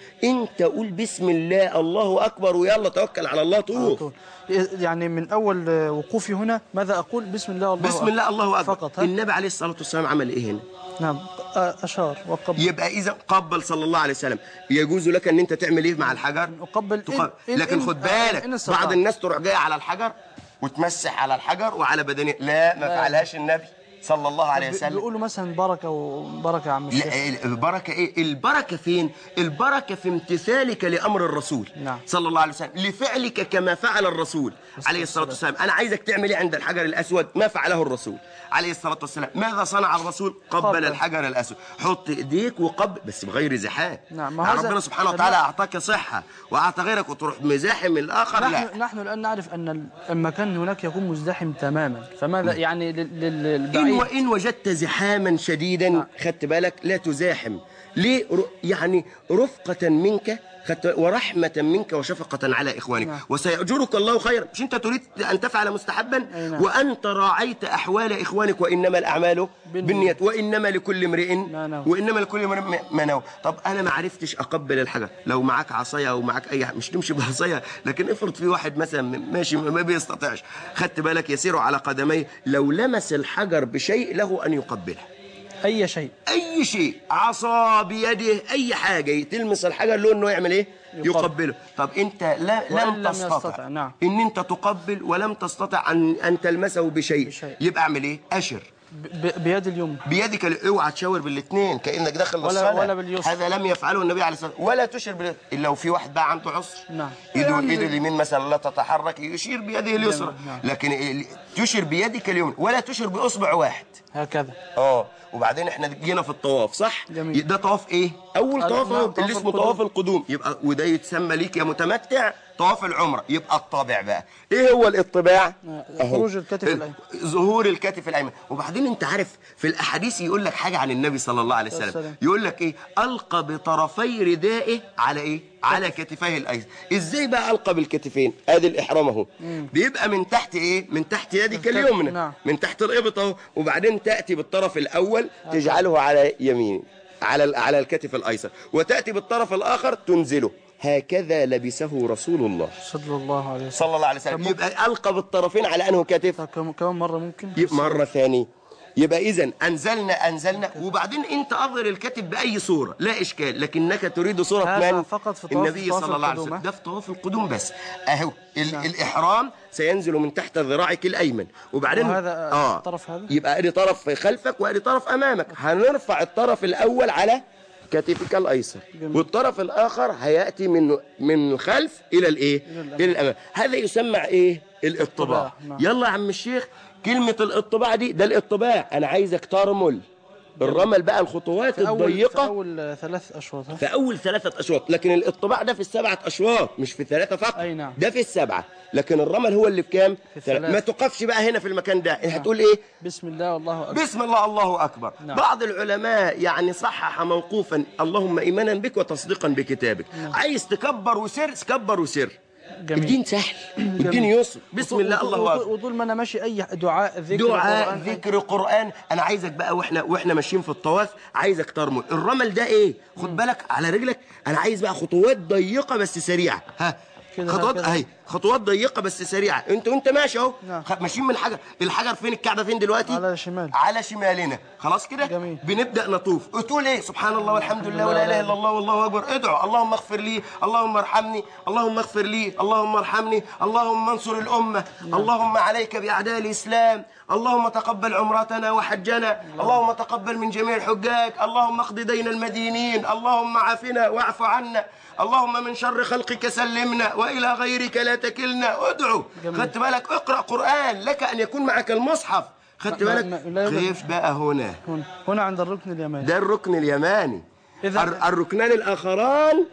انت قول بسم الله الله اكبر ويلا توكل على الله على طوف طول. يعني من أول وقوفي هنا ماذا أقول بسم الله الله بسم الله الله اكبر فقط ها؟ النبي عليه الصلاه والسلام عمل ايه هنا نعم أشار وقبل يبقى اذا قبل صلى الله عليه وسلم يجوز لك ان انت تعمل ايه مع الحجر أقبل تقبل. إن- إن- لكن إن- خد آه، بالك إن استطاع. بعض الناس تروح جايه على الحجر وتمسح على الحجر وعلى بدنه لا ما فعلهاش النبي صلى الله عليه وسلم بيقولوا مثلا بركة وبركة يا عم الشيخ لا البركة ايه البركة فين البركة في امتثالك لأمر الرسول نعم. صلى الله عليه وسلم لفعلك كما فعل الرسول عليه الصلاة والسلام أنا عايزك تعمل ايه عند الحجر الأسود ما فعله الرسول عليه الصلاة والسلام ماذا صنع الرسول قبل قبل. الحجر الأسود حط ايديك وقبل بس بغير زحام نعم، ما يعني هذا- ربنا سبحانه وتعالى أعطاك صحة وأعطى غيرك وتروح مزاحم الآخر لا نحن نحن الآن نعرف أن المكان هناك يكون مزدحم تماما فماذا يعني لل- لل- إن للبعيد وإن وجدت زحاما شديدا خدت بالك لا تزاحم ليه ر- يعني رفقة منك خدت ورحمة منك وشفقة على إخوانك نعم. وسيأجرك الله خيرا مش أنت تريد أن تفعل مستحبا أي نعم. وأنت راعيت أحوال إخوانك وإنما الأعمال بالنية. بالنيات وإنما لكل امرئ ما نوى. وإنما لكل امرئ ما نوى طب أنا ما عرفتش أقبل الحجر لو معاك عصاية أو معاك أي حاجة مش تمشي بعصاية لكن افرض في واحد مثلا ماشي ما بيستطيعش خدت بالك يسير على قدميه لو لمس الحجر بشيء له أن يقبله أي شيء اي شيء عصا بيده اي حاجه تلمس الحجر له انه يعمل ايه يقبل. يقبله طب انت لا وإن لم لم تستطع يستطع، نعم. ان انت تقبل ولم تستطع ان ان تلمسه بشيء, بشيء. يبقى اعمل ايه اشر ب- ب- بيد اليمنى بيدك ال- اوعى تشاور بالاثنين كانك داخل ولا- للصلاه ولا باليسر. هذا لم يفعله النبي عليه الصلاه والسلام ولا تشر بال... الا لو في واحد بقى عنده عسر نعم. ايده يعني- ايده اليمين مثلا لا تتحرك يشير بيده اليسرى نعم. لكن ال- تشر بيدك اليمنى ولا تشر باصبع واحد هكذا اه وبعدين احنا جينا في الطواف صح جميل. ده طواف ايه اول آه، طواف نعم، اهو طواف اللي اسمه القدوم. طواف القدوم يبقى وده يتسمى ليك يا متمتع طواف العمره يبقى الطابع بقى ايه هو الاطباع آه، أهو. خروج الكتف ال- الأيمن. ظهور الكتف الايمن وبعدين انت عارف في الاحاديث يقول لك حاجه عن النبي صلى الله عليه وسلم السلام. يقول لك ايه القى بطرفي ردائه على ايه على كتفيه الايسر ازاي بقى القى بالكتفين ادي الاحرام اهو بيبقى من تحت ايه من تحت يدك الكتف، اليمنى نعم. من تحت الابط اهو وبعدين تاتي بالطرف الاول تجعله على يمين على ال- على الكتف الايسر وتاتي بالطرف الاخر تنزله هكذا لبسه رسول الله صلى الله عليه وسلم صلى الله عليه وسلم طب يبقى القى بالطرفين على انه كتف طب كم- كمان مرة ممكن يبقى مرة ثانية يبقى إذا أنزلنا أنزلنا وبعدين أنت أظهر الكتف بأي صورة لا إشكال لكنك تريد صورة هذا من؟ فقط في طواف- النبي طواف صلى الله عليه القدوم، وسلم ها؟ ده في طواف القدوم بس أهو ال الإحرام سينزل من تحت ذراعك الأيمن وبعدين وهذا الطرف هذا؟ يبقى أدي طرف خلفك وأدي طرف أمامك هنرفع الطرف الأول على كتفك الأيسر جميل. والطرف الآخر هيأتي من من الخلف إلى الإيه؟ الأمام. إلى الأمام هذا يسمى إيه؟ الاطباع نعم. يلا يا عم الشيخ كلمة الاطباع دي ده الاطباع أنا عايزك ترمل الرمل بقى الخطوات في أول في الضيقة أول ثلاث أشواط ها؟ في أول ثلاثة أشواط لكن الإطباع ده في السبعة أشواط مش في الثلاثة فقط أي نعم. ده في السبعة لكن الرمل هو اللي في كام؟ الثلاثة. ما تقفش بقى هنا في المكان ده هتقول إيه؟ بسم الله والله أكبر بسم الله الله أكبر نعم. بعض العلماء يعني صحح موقوفا اللهم إيمانا بك وتصديقا بكتابك عايز تكبر وسر كبر وسر جميل. الدين سهل الدين يسر بسم الله الله أكبر وطول ما أنا ماشي أي دعاء ذكر دعاء قرآن، ذكر قرآن أنا عايزك بقى وإحنا وإحنا ماشيين في الطواف عايزك ترمل الرمل ده إيه خد بالك على رجلك أنا عايز بقى خطوات ضيقة بس سريعة ها كده خطوات هكذا. اهي خطوات ضيقه بس سريعه انت وانت ماشي اهو نعم. خ- ماشيين من الحجر الحجر فين الكعبه فين دلوقتي على الشمال. على شمالنا خلاص كده جميل. بنبدا نطوف تقول ايه سبحان الله والحمد لله ولا اله الا الله والله اكبر ادعو اللهم اغفر لي اللهم ارحمني اللهم اغفر لي اللهم ارحمني اللهم انصر الامه اللهم عليك باعداء الاسلام اللهم تقبل عمرتنا وحجنا اللهم تقبل من جميع الحجاج اللهم اقض دين المدينين اللهم عافنا واعف عنا اللهم من شر خلقك سلمنا والى غيرك لا تكلنا ادعو جميل. خدت بالك اقرا قران لك ان يكون معك المصحف خدت ما- بالك ما- لا يوجد- كيف بقى هنا هنا هنا عند الركن اليماني ده الركن اليماني إذا- الر- الركنان الآخران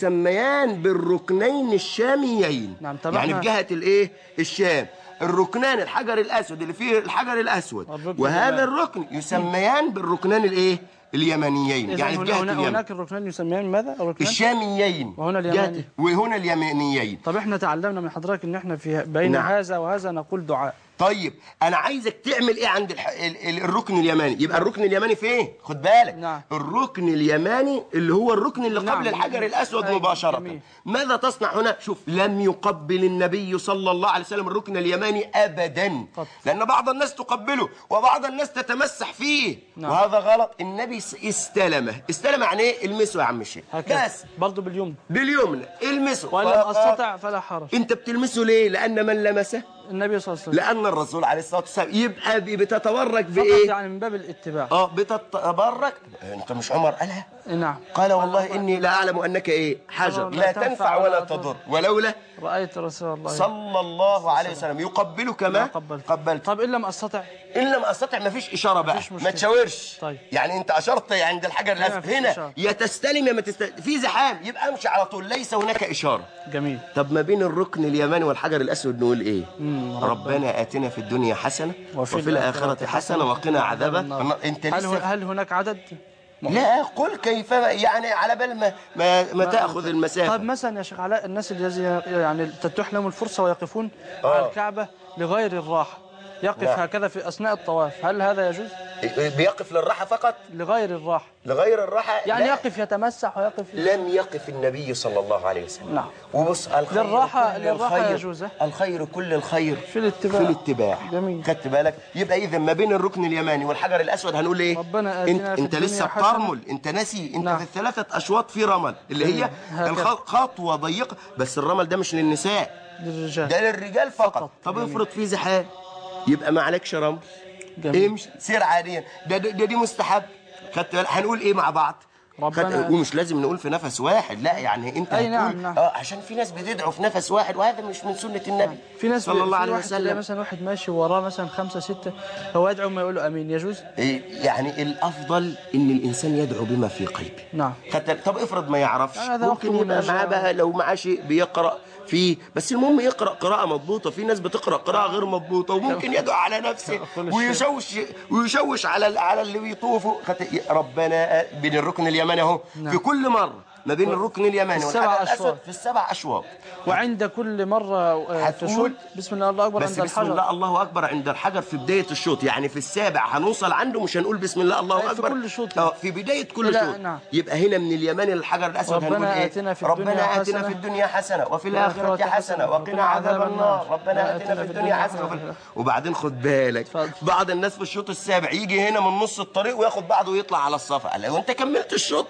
يسميان بالركنين الشاميين نعم، طب يعني إحنا- في جهة الإيه الشام الركنان الحجر الأسود اللي فيه الحجر الأسود الركن وهذا اليماني. الركن يسميان بالركنان الإيه اليمنيين إذا يعني في هنا جهة هنا اليمن هناك الركنان يسميان ماذا الركنان الشاميين وهنا جهة- اليماني. وهنا اليمنيين طب احنا تعلمنا من حضرتك ان احنا في بين نعم. هذا وهذا نقول دعاء طيب انا عايزك تعمل ايه عند الح... ال... ال... الركن اليماني يبقى الركن اليماني فين خد بالك نعم. الركن اليماني اللي هو الركن اللي نعم. قبل الحجر الاسود أيوة، مباشره جميل. ماذا تصنع هنا شوف لم يقبل النبي صلى الله عليه وسلم الركن اليماني ابدا قط. لان بعض الناس تقبله وبعض الناس تتمسح فيه نعم. وهذا غلط النبي س- استلمه استلم يعني ايه المسه يا عم الشيخ هكذا بس برضه باليوم باليمنى المسه وان لم فقط. استطع فلا حرج انت بتلمسه ليه لان من لمسه النبي صلى الله عليه وسلم لأن الرسول عليه الصلاة والسلام يبقى بي- بتتبرك فقط بإيه؟ يعني من باب الاتباع اه بتتبرك أنت مش عمر قالها؟ نعم قال والله إني لا أعلم أنك إيه؟ حجر لا تنفع ولا تضر ولولا رايت رسول الله صلى الله عليه وسلم يقبلك ما ما قبلت قبلت طب ان لم استطع إن لم أستطع ما فيش إشارة بقى مفيش ما مشكلة. تشاورش طيب. يعني أنت أشرت عند الحجر الأسود مفيش هنا إشارة. يا تستلم يا ما تستلم في زحام يبقى امشي على طول ليس هناك إشارة جميل طب ما بين الركن اليماني والحجر الاسود نقول ايه ربنا اتنا في الدنيا حسنه وفي, الاخره حسنه وقنا عذاب النار. انت هل, لسه هل هناك عدد لا قل كيف يعني على بال ما ما, ما تاخذ المسافه طيب مثلا يا شيخ علاء الناس الذين يعني تتيح لهم الفرصه ويقفون آه. على الكعبه لغير الراحه يقف نعم. هكذا في اثناء الطواف هل هذا يجوز بيقف للراحه فقط لغير الراحه لغير الراحه يعني لا. يقف يتمسح ويقف لم يقف النبي صلى الله عليه وسلم نعم. وبص الخير للراحة- كل للراحة الخير يجوز، ها؟ الخير كل الخير في الاتباع. في الاتباع جميل. خدت بالك يبقى اذا ما بين الركن اليماني والحجر الاسود هنقول ايه ربنا انت, آتنا في انت الدنيا لسه حسنة. بترمل انت ناسي انت نعم. في الثلاثه اشواط في رمل اللي هي هكذا. الخ- خطوه ضيقه بس الرمل ده مش للنساء للرجال ده للرجال فقط, فقط. طب جميل. افرض في زحام يبقى ما عليكش رمل جميل. امشي سير عاديا ده, ده, ده دي مستحب خدت بالك هنقول ايه مع بعض ربنا- خدت- ومش لازم نقول في نفس واحد لا يعني انت أي هتقول نعم، نعم. اه عشان في ناس بتدعو في نفس واحد وهذا مش من سنه النبي في ناس صلى الله في عليه واحد تلاقي وسلم مثلا واحد ماشي وراه مثلا خمسة ستة هو يدعو ما يقول له امين يجوز؟ إيه، يعني الافضل ان الانسان يدعو بما في قلبه نعم خدت طب افرض ما يعرفش يعني هذا ممكن وقت يبقى مناجاة. معاه بقى لو معاه شيء بيقرا فيه بس المهم يقرا قراءه مضبوطه في ناس بتقرا قراءه غير مضبوطه وممكن يدعو على نفسه كل شيء. ويشوش ويشوش على على اللي بيطوفوا خدت- ربنا بين الركن اليماني اهو في كل مره ما بين الركن اليماني في السبع والحجر الاسود أشواط. في السبع اشواط وعند كل مرة آه، هتقول تشوط بسم الله الله أكبر بس عند بسم الحجر الله الله اكبر عند الحجر في بدايه الشوط يعني في السابع هنوصل عنده مش هنقول بسم الله الله أي في اكبر كل شوط. اه في بدايه كل لا، شوط نعم. يبقى هنا من اليمن للحجر الاسود ربنا هنقول ايه آتنا في الدنيا ربنا اتنا حسنة في الدنيا حسنه وفي الاخره حسنه وقنا عذاب النار ربنا اتنا في الدنيا حسنه وفي وبعدين خد بالك اتفضل. بعض الناس في الشوط السابع يجي هنا من نص الطريق وياخد بعضه ويطلع على الصفا قال له انت كملت الشوط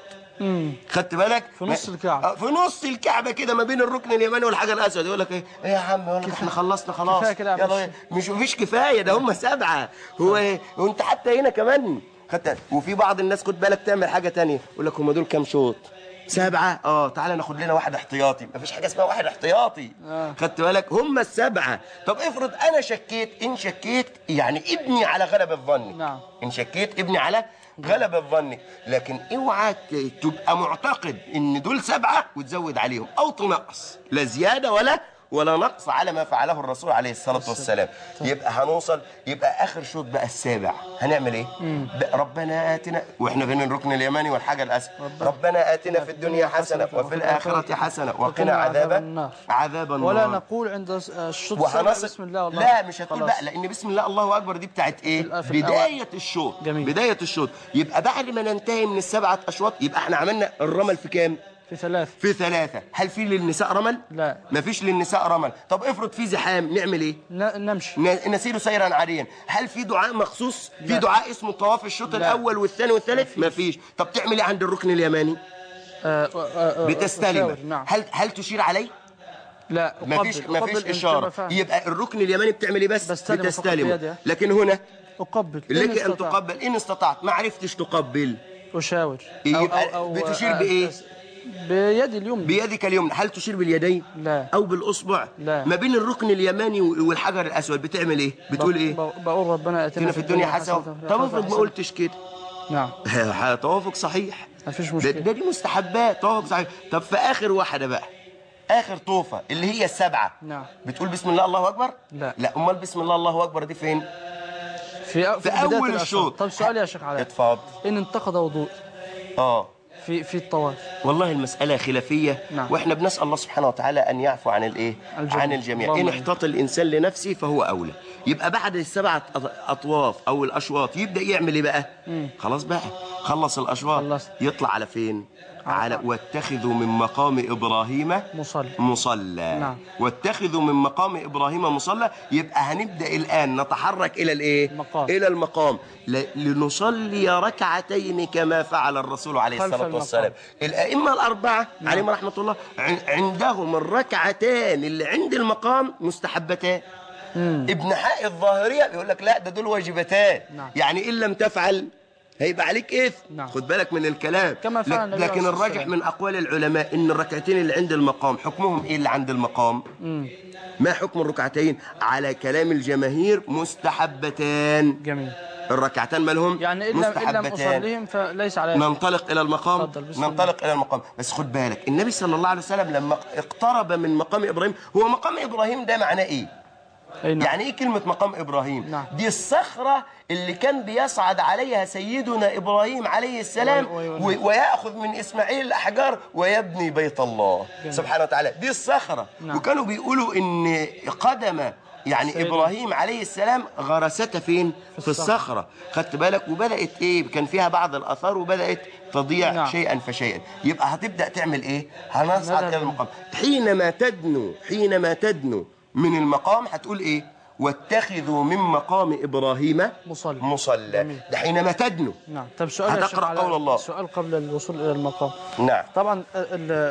خدت بالك في نص ما- الكعبة. آه، في نص الكعبه كده ما بين الركن اليماني والحجر الاسود يقول لك ايه ايه يا عم يقول لك احنا خلصنا خلاص كفاية كده يا يلا عم إيه؟ مش مفيش كفايه ده هم سبعه هو ايه وانت حتى هنا كمان خدت وفي بعض الناس خد بالك تعمل حاجه تانية يقول لك هم دول كام شوط سبعة اه تعالى ناخد لنا واحد احتياطي مفيش حاجة اسمها واحد احتياطي آه. خدت بالك هم السبعة طب افرض انا شكيت ان شكيت يعني ابني على غلب الظن نعم. ان شكيت ابني على غلب الظن لكن اوعى ت- تبقى معتقد ان دول سبعه وتزود عليهم او تنقص لا زياده ولا ولا نقص على ما فعله الرسول عليه الصلاه والسلام يبقى هنوصل يبقى اخر شوط بقى السابع هنعمل ايه بقى ربنا اتنا واحنا بين الركن اليماني والحجر الاسود ربنا اتنا في الدنيا حسنه وفي الاخره حسنه وقنا عذاب النار عذاب النار ولا نقول عند الشوط السابع وهنصل بسم الله والله لا مش هتقول خلاص. بقى لان بسم الله الله اكبر دي بتاعت ايه في الأ- في بدايه الشوط جميل. بدايه الشوط يبقى بعد ما ننتهي من السبعه اشواط يبقى احنا عملنا الرمل في كام في ثلاث في ثلاثة هل في للنساء رمل؟ لا. مفيش للنساء رمل طب افرض في زحام نعمل ايه؟ ن- نمشي ن- نسير سيرا عاديا هل في دعاء مخصوص في لا. دعاء اسمه طواف الشوط لا. الاول والثاني والثالث مفيش طب تعمل ايه عند الركن اليماني آه، آه، آه، بتستلم أشاور، نعم هل هل تشير عليه لا مفيش أقبل. مفيش أقبل إن اشاره كما فعل. يبقى الركن اليماني بتعمل ايه بس بستلم فقط بتستلم بيدي. لكن هنا أقبل إن لك ان استطعت. تقبل ان استطعت ما عرفتش تقبل أشاور يبقى بتشير بإيه؟ بيدي اليمنى بيدك اليمنى هل تشير باليدين لا. او بالاصبع لا. ما بين الركن اليماني والحجر الاسود بتعمل ايه بتقول ايه ب- بقول ربنا اتنا هنا في الدنيا حسنه طب افرض ما قلتش كده نعم توافق صحيح مفيش ده, مشكلة ده دي مستحبات توافق صحيح طب في اخر واحده بقى اخر طوفه اللي هي السبعه نعم. بتقول بسم الله الله اكبر لا. لا امال بسم الله الله اكبر دي فين في, أ- في بداية اول الأشهر. الشوط طب سؤال يا شيخ علاء اتفضل إن انتقد وضوء اه في في الطواف والله المسألة خلافية نعم. واحنا بنسأل الله سبحانه وتعالى أن يعفو عن الايه؟ الجميع. عن الجميع، اللهم إن آمين. احتاط الإنسان لنفسه فهو أولى. يبقى بعد السبعة أط- أطواف أو الأشواط يبدأ يعمل إيه بقى؟ خلاص بقى خلص الأشواط خلصت. يطلع على فين؟ على واتخذوا من مقام إبراهيم مصلي مصلى نعم. واتخذوا من مقام ابراهيم مصلى يبقى هنبدا الان نتحرك الى الايه المقام. الى المقام ل- لنصلي ركعتين كما فعل الرسول عليه خلف الصلاه المقام. والسلام الائمه الاربعه عليهم رحمه الله عن- عندهم الركعتان اللي عند المقام مستحبتان ابن حق الظاهريه بيقول لك لا ده دول واجبتان نعم. يعني ان لم تفعل هيبقى عليك اثم نعم. خد بالك من الكلام كما فعل لك- النبي عليه لكن الصلاة الراجح والسلام. من اقوال العلماء ان الركعتين اللي عند المقام حكمهم ايه اللي عند المقام ما حكم الركعتين على كلام الجماهير مستحبتان جميل الركعتان مالهم يعني إن لم, إن لم مستحبتان أصليهم فليس علي ننطلق الى المقام اتفضل، بسم الله. ننطلق الى المقام بس خد بالك النبي صلى الله عليه وسلم لما اقترب من مقام ابراهيم هو مقام ابراهيم ده معناه ايه أي نعم. يعني ايه كلمة مقام إبراهيم؟ نعم. دي الصخرة اللي كان بيصعد عليها سيدنا إبراهيم عليه السلام وي- وي- و- ويأخذ من إسماعيل الأحجار ويبني بيت الله سبحانه وتعالى دي الصخرة نعم. وكانوا بيقولوا إن قدم يعني سيدنا. إبراهيم عليه السلام غرستها فين؟ في الصخرة. الصخرة خدت بالك وبدأت إيه؟ كان فيها بعض الآثار وبدأت تضيع نعم. شيئا فشيئا يبقى هتبدأ تعمل إيه؟ هنصعد نذهب إلى المقام حينما تدنو حينما تدنو من المقام هتقول ايه واتخذوا من مقام ابراهيم مصلى. مصلى جميل. ده حينما تدنو نعم طب سؤال يا هتقرأ شيخ علاء، قول الله. سؤال قبل الوصول إلى المقام نعم طبعا ال-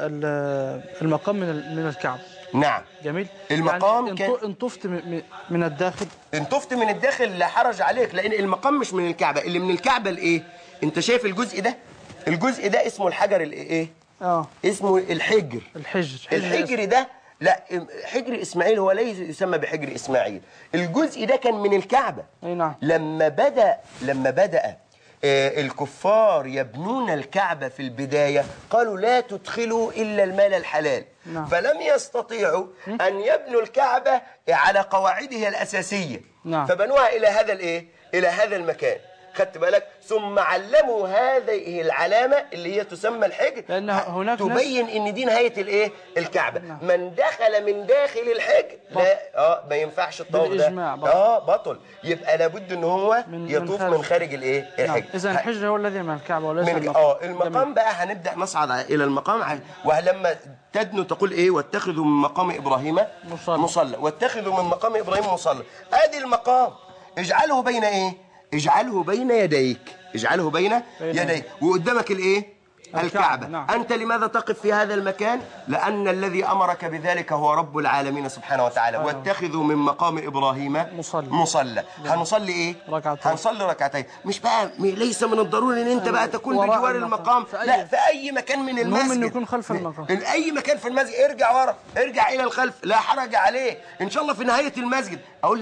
ال- المقام من ال- من الكعبة نعم جميل المقام يعني كان- انت- ان طفت م- م- من الداخل ان طفت من الداخل لا حرج عليك لان المقام مش من الكعبه اللي من الكعبه الايه انت شايف الجزء ده الجزء ده اسمه الحجر الايه اه اسمه الحجر الحجر الحجر ده لا حجر اسماعيل هو ليس يسمى بحجر اسماعيل الجزء ده كان من الكعبه اي نعم لما بدا لما بدا آه، الكفار يبنون الكعبة في البداية قالوا لا تدخلوا إلا المال الحلال نعم. فلم يستطيعوا أن يبنوا الكعبة على قواعدها الأساسية نعم. فبنوها إلى هذا الإيه؟ إلى هذا المكان خدت بالك ثم علموا هذه العلامة اللي هي تسمى الحجر لأن هناك ناس- تبين ان دي نهاية الايه الكعبة من دخل من داخل الحجر لا اه ما ينفعش الطواف ده بالإجماع بطل. اه بطل يبقى لابد ان هو من- من يطوف خارج. من خارج الايه نعم الحجر اذا الحجر هو الذي من الكعبة وليس من المقام اه المقام بقى هنبدا نصعد الى المقام ع- ولما تدنو تقول ايه واتخذوا من مقام ابراهيم مصلى. مصلى واتخذوا من مقام ابراهيم مصلى ادي المقام اجعله بين ايه اجعله بين يديك اجعله بين بين يديك وقدامك الايه الكعبة، الكعبة نعم. أنت لماذا تقف في هذا المكان؟ لأن الذي أمرك بذلك هو رب العالمين سبحانه وتعالى واتخذوا من مقام إبراهيم مصلى. مصلى هنصلي إيه؟ ركعتين. هنصلي ركعتين مش بقى م- ليس من الضروري أن أنت بقى تكون وراء بجوار المقام. المقام في أي- لا في أي مكان من المهم المسجد إنه يكون خلف المقام. من أي مكان في المسجد ارجع ورا ارجع إلى الخلف لا حرج عليه إن شاء الله في نهاية المسجد أقول لك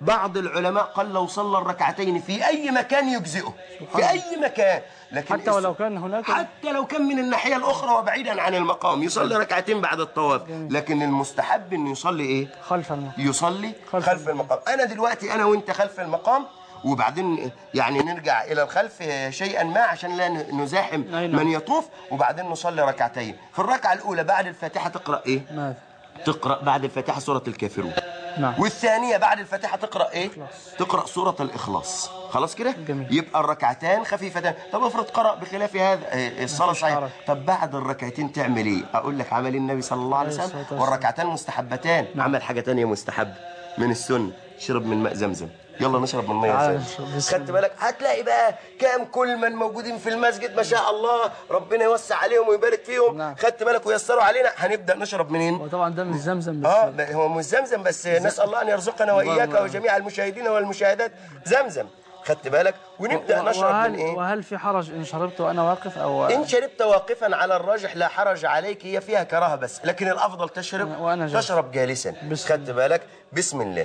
بعض العلماء قال لو صلى الركعتين في اي مكان يجزئه في اي مكان لكن حتى ولو كان هناك حتى لو كان من الناحيه الاخرى وبعيدا عن المقام يصلي ركعتين بعد الطواف لكن المستحب انه يصلي ايه خلف المقام يصلي خلف خلف, المقام انا دلوقتي انا وانت خلف المقام وبعدين يعني نرجع الى الخلف شيئا ما عشان لا نزاحم أي نعم. من يطوف وبعدين نصلي ركعتين في الركعه الاولى بعد الفاتحه تقرا ايه ماذا تقرا بعد الفاتحه سوره الكافرون نعم والثانيه بعد الفاتحه تقرا ايه تقرا سوره الاخلاص خلاص كده جميل. يبقى الركعتان خفيفتان طب افرض قرا بخلاف هذا إيه، الصلاه مفيش صحيحه حرج. طب بعد الركعتين تعمل ايه اقول لك عمل النبي صلى الله عليه عليه وسلم الصلاة والسلام. والركعتان مستحبتان عمل حاجه تانية مستحب من السنه شرب من ماء زمزم يلا نشرب من ميه تعال زمزم نشرب. بسم خدت الله. بالك هتلاقي بقى كام كل من موجودين في المسجد ما شاء الله ربنا يوسع عليهم ويبارك فيهم نعم. خدت بالك ويسروا علينا هنبدا نشرب منين وطبعا ده من زمزم بس اه ب- هو مش زمزم بس نسال الله ان يرزقنا واياك الله. وجميع المشاهدين والمشاهدات زمزم خدت بالك ونبدا و- نشرب من وهل, ايه وهل في حرج ان شربت وانا واقف او ان شربت واقفا على الراجح لا حرج عليك هي فيها كراهه بس لكن الافضل تشرب وأنا جالس. تشرب جالسا بسم خدت بالك بسم الله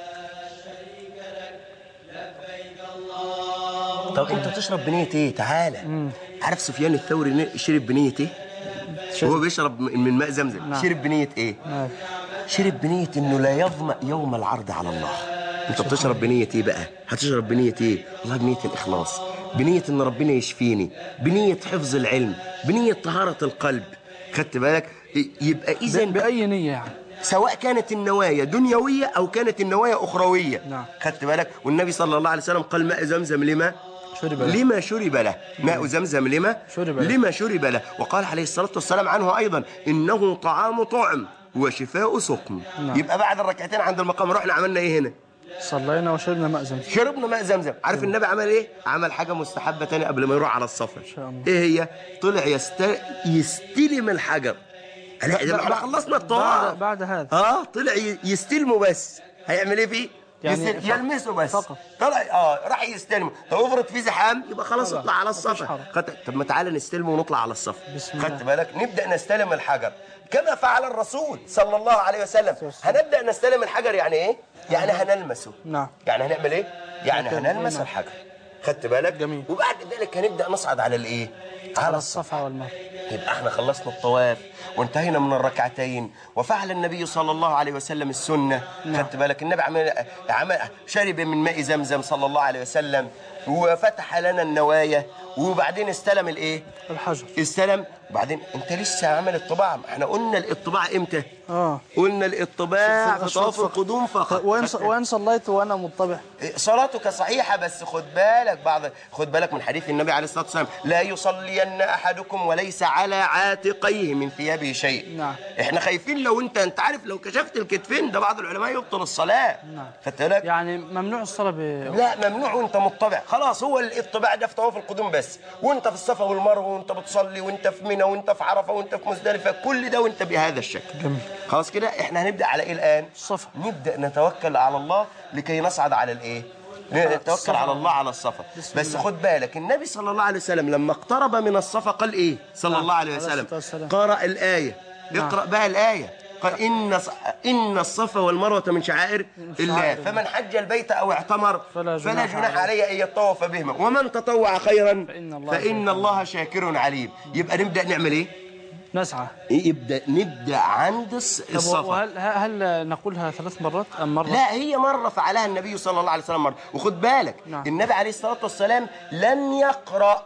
طب انت تشرب بنيه ايه تعالى عارف سفيان الثوري ن- شرب بنيه ايه وهو بيشرب من من ماء زمزم نعم. شرب بنيه ايه ماذا؟ شرب بنية انه لا يظمأ يوم العرض على الله انت بتشرب بنية ايه بقى هتشرب بنية ايه والله بنية الاخلاص بنية ان ربنا يشفيني بنية حفظ العلم بنية طهارة القلب خدت بالك ي- يبقى اذا ب- باي نيه يعني سواء كانت النوايا دنيوية أو كانت النوايا أخروية نعم. خدت بالك والنبي صلى الله عليه وسلم قال ماء زمزم لما شرب له. لما شرب له ماء زمزم لما شرب له. لما شرب له وقال عليه الصلاة والسلام عنه أيضا إنه طعام طعم وشفاء سقم نعم. يبقى بعد الركعتين عند المقام رحنا عملنا إيه هنا صلينا وشربنا ماء زمزم شربنا ماء زمزم عارف النبي عمل ايه عمل حاجة مستحبة تاني قبل ما يروح على الصفا شاء الله. ايه هي طلع يست... يستلم الحجر لا ده احنا خلصنا الطواف بعد, بعد هذا اه طلع ي- يستلمه بس هيعمل ايه فيه يعني يستل... فقط. يلمسه بس فقط. طلع اه راح يستلمه طب افرض في زحام يبقى خلاص طبعا. اطلع على مفيش الصفا حرج. خدت... طب ما تعالى نستلمه ونطلع على الصفا بسم الله. خدت بالك نبدا نستلم الحجر كما فعل الرسول صلى الله عليه وسلم هنبدا نستلم الحجر يعني ايه يعني هنلمسه نعم. يعني هنعمل ايه يعني هنعمل هنلمس نعم. الحجر خدت بالك جميل. وبعد ذلك هنبدا نصعد على الايه على الصفا والمروه يبقى احنا خلصنا الطواف وانتهينا من الركعتين وفعل النبي صلى الله عليه وسلم السنه خدت بالك النبي عمل عمل شرب من ماء زمزم صلى الله عليه وسلم وفتح لنا النوايا وبعدين استلم الايه الحجر استلم وبعدين انت لسه عامل الطباع احنا قلنا الاطباع امتى اه قلنا الاطباع في الأشواط طواف فقط. القدوم فقط وين ص- وين صليت وانا مطبع صلاتك صحيحة بس خد بالك بعض خد بالك من حديث النبي عليه الصلاة والسلام لا يصلين أحدكم وليس على عاتقيه من ثيابه شيء نعم. احنا خايفين لو انت انت عارف لو كشفت الكتفين ده بعض العلماء يبطل الصلاة نعم. خدت بالك يعني ممنوع الصلاه ب لا ممنوع وانت مطبع خلاص هو الاطباع ده في طواف القدوم بس وانت في الصفا والمروه وانت بتصلي وانت في منى وانت في عرفه وانت في مزدلفه كل ده وانت بهذا الشكل جميل. خلاص كده احنا هنبدا على ايه الان الصفا. نبدا نتوكل على الله لكي نصعد على الايه نتوكل الصفا. على الله على الصفا بسم بس الله. خد بالك النبي صلى الله عليه وسلم لما اقترب من الصفا قال ايه صلى نعم. الله عليه عليه وسلم الصلاة والسلام. قرأ الآية نعم. اقرأ بقى الآية قال إن ص- إن الصفا والمروة من شعائر الله شعائر فمن حج البيت أو اعتمر فلا فلا جناح جناح عليه. عليه أن يطوف بهما ومن تطوع خيرا فإن الله فإن شاكر. الله شاكر عليم يبقى نبدأ نعمل إيه؟ نسعى يبدأ نبدأ عند الص- طب الصفا وهل هل نقولها ثلاث مرات ام مره؟ لا هي مرة فعلها النبي صلى الله عليه وسلم مرة وخد بالك نعم. النبي عليه الصلاة والسلام لم يقرأ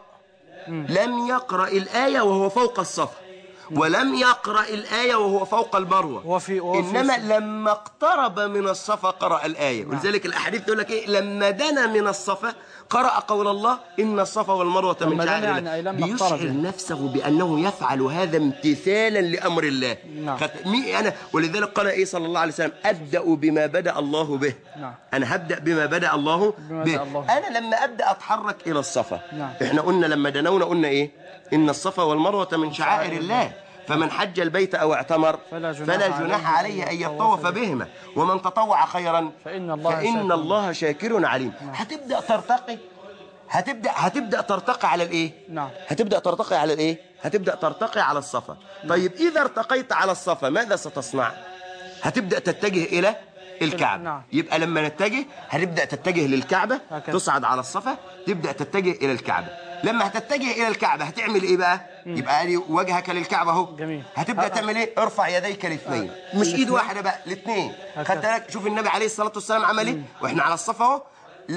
لم يقرأ الآية وهو فوق الصفا ولم يقرأ الآية وهو فوق المروة وفي- وفي- إنما لما اقترب من الصفا قرأ الآية ولذلك الأحاديث تقول لك إيه لما دنا من الصفا قرأ قول الله إن الصفا والمروة من لما دنا شعائر يعني الله أي لما اقترب بيشعر يعني. نفسه بأنه يفعل هذا امتثالا لأمر الله نعم. خد- مي أنا ولذلك قال إيه صلى الله عليه وسلم أبدأ بما بدأ الله به نعم. أنا هبدأ بما بدأ الله بما به بدأ الله به. أنا لما أبدأ أتحرك إلى الصفا نعم. إحنا قلنا لما دنونا قلنا إيه إن الصفا والمروة من شعائر الله فمن حج البيت أو اعتمر فلا جناح فلا جناح عليه عليه أن أن يطوف يطوف بهما ومن تطوع خيرا فإن الله فإن شاكر. الله شاكر عليم هتبدأ ترتقي هتبدأ هتبدأ ترتقي على الإيه؟ نعم. هتبدأ ترتقي على الإيه؟ هتبدأ ترتقي على الصفا طيب إذا ارتقيت على الصفا ماذا ستصنع؟ هتبدأ تتجه إلى الكعبة نعم. يبقى لما نتجه هتبدأ تتجه للكعبة هكذا. تصعد على الصفا تبدأ تتجه إلى الكعبة لما هتتجه إلى الكعبة هتعمل إيه بقى يبقى ادي وجهك للكعبة أهو جميل. هتبدأ آه. تعمل إيه ارفع يديك الاثنين مش إيد واحدة بقى الاثنين هكذا. خدت بالك شوف النبي عليه الصلاة والسلام عمل إيه وإحنا على الصفا أهو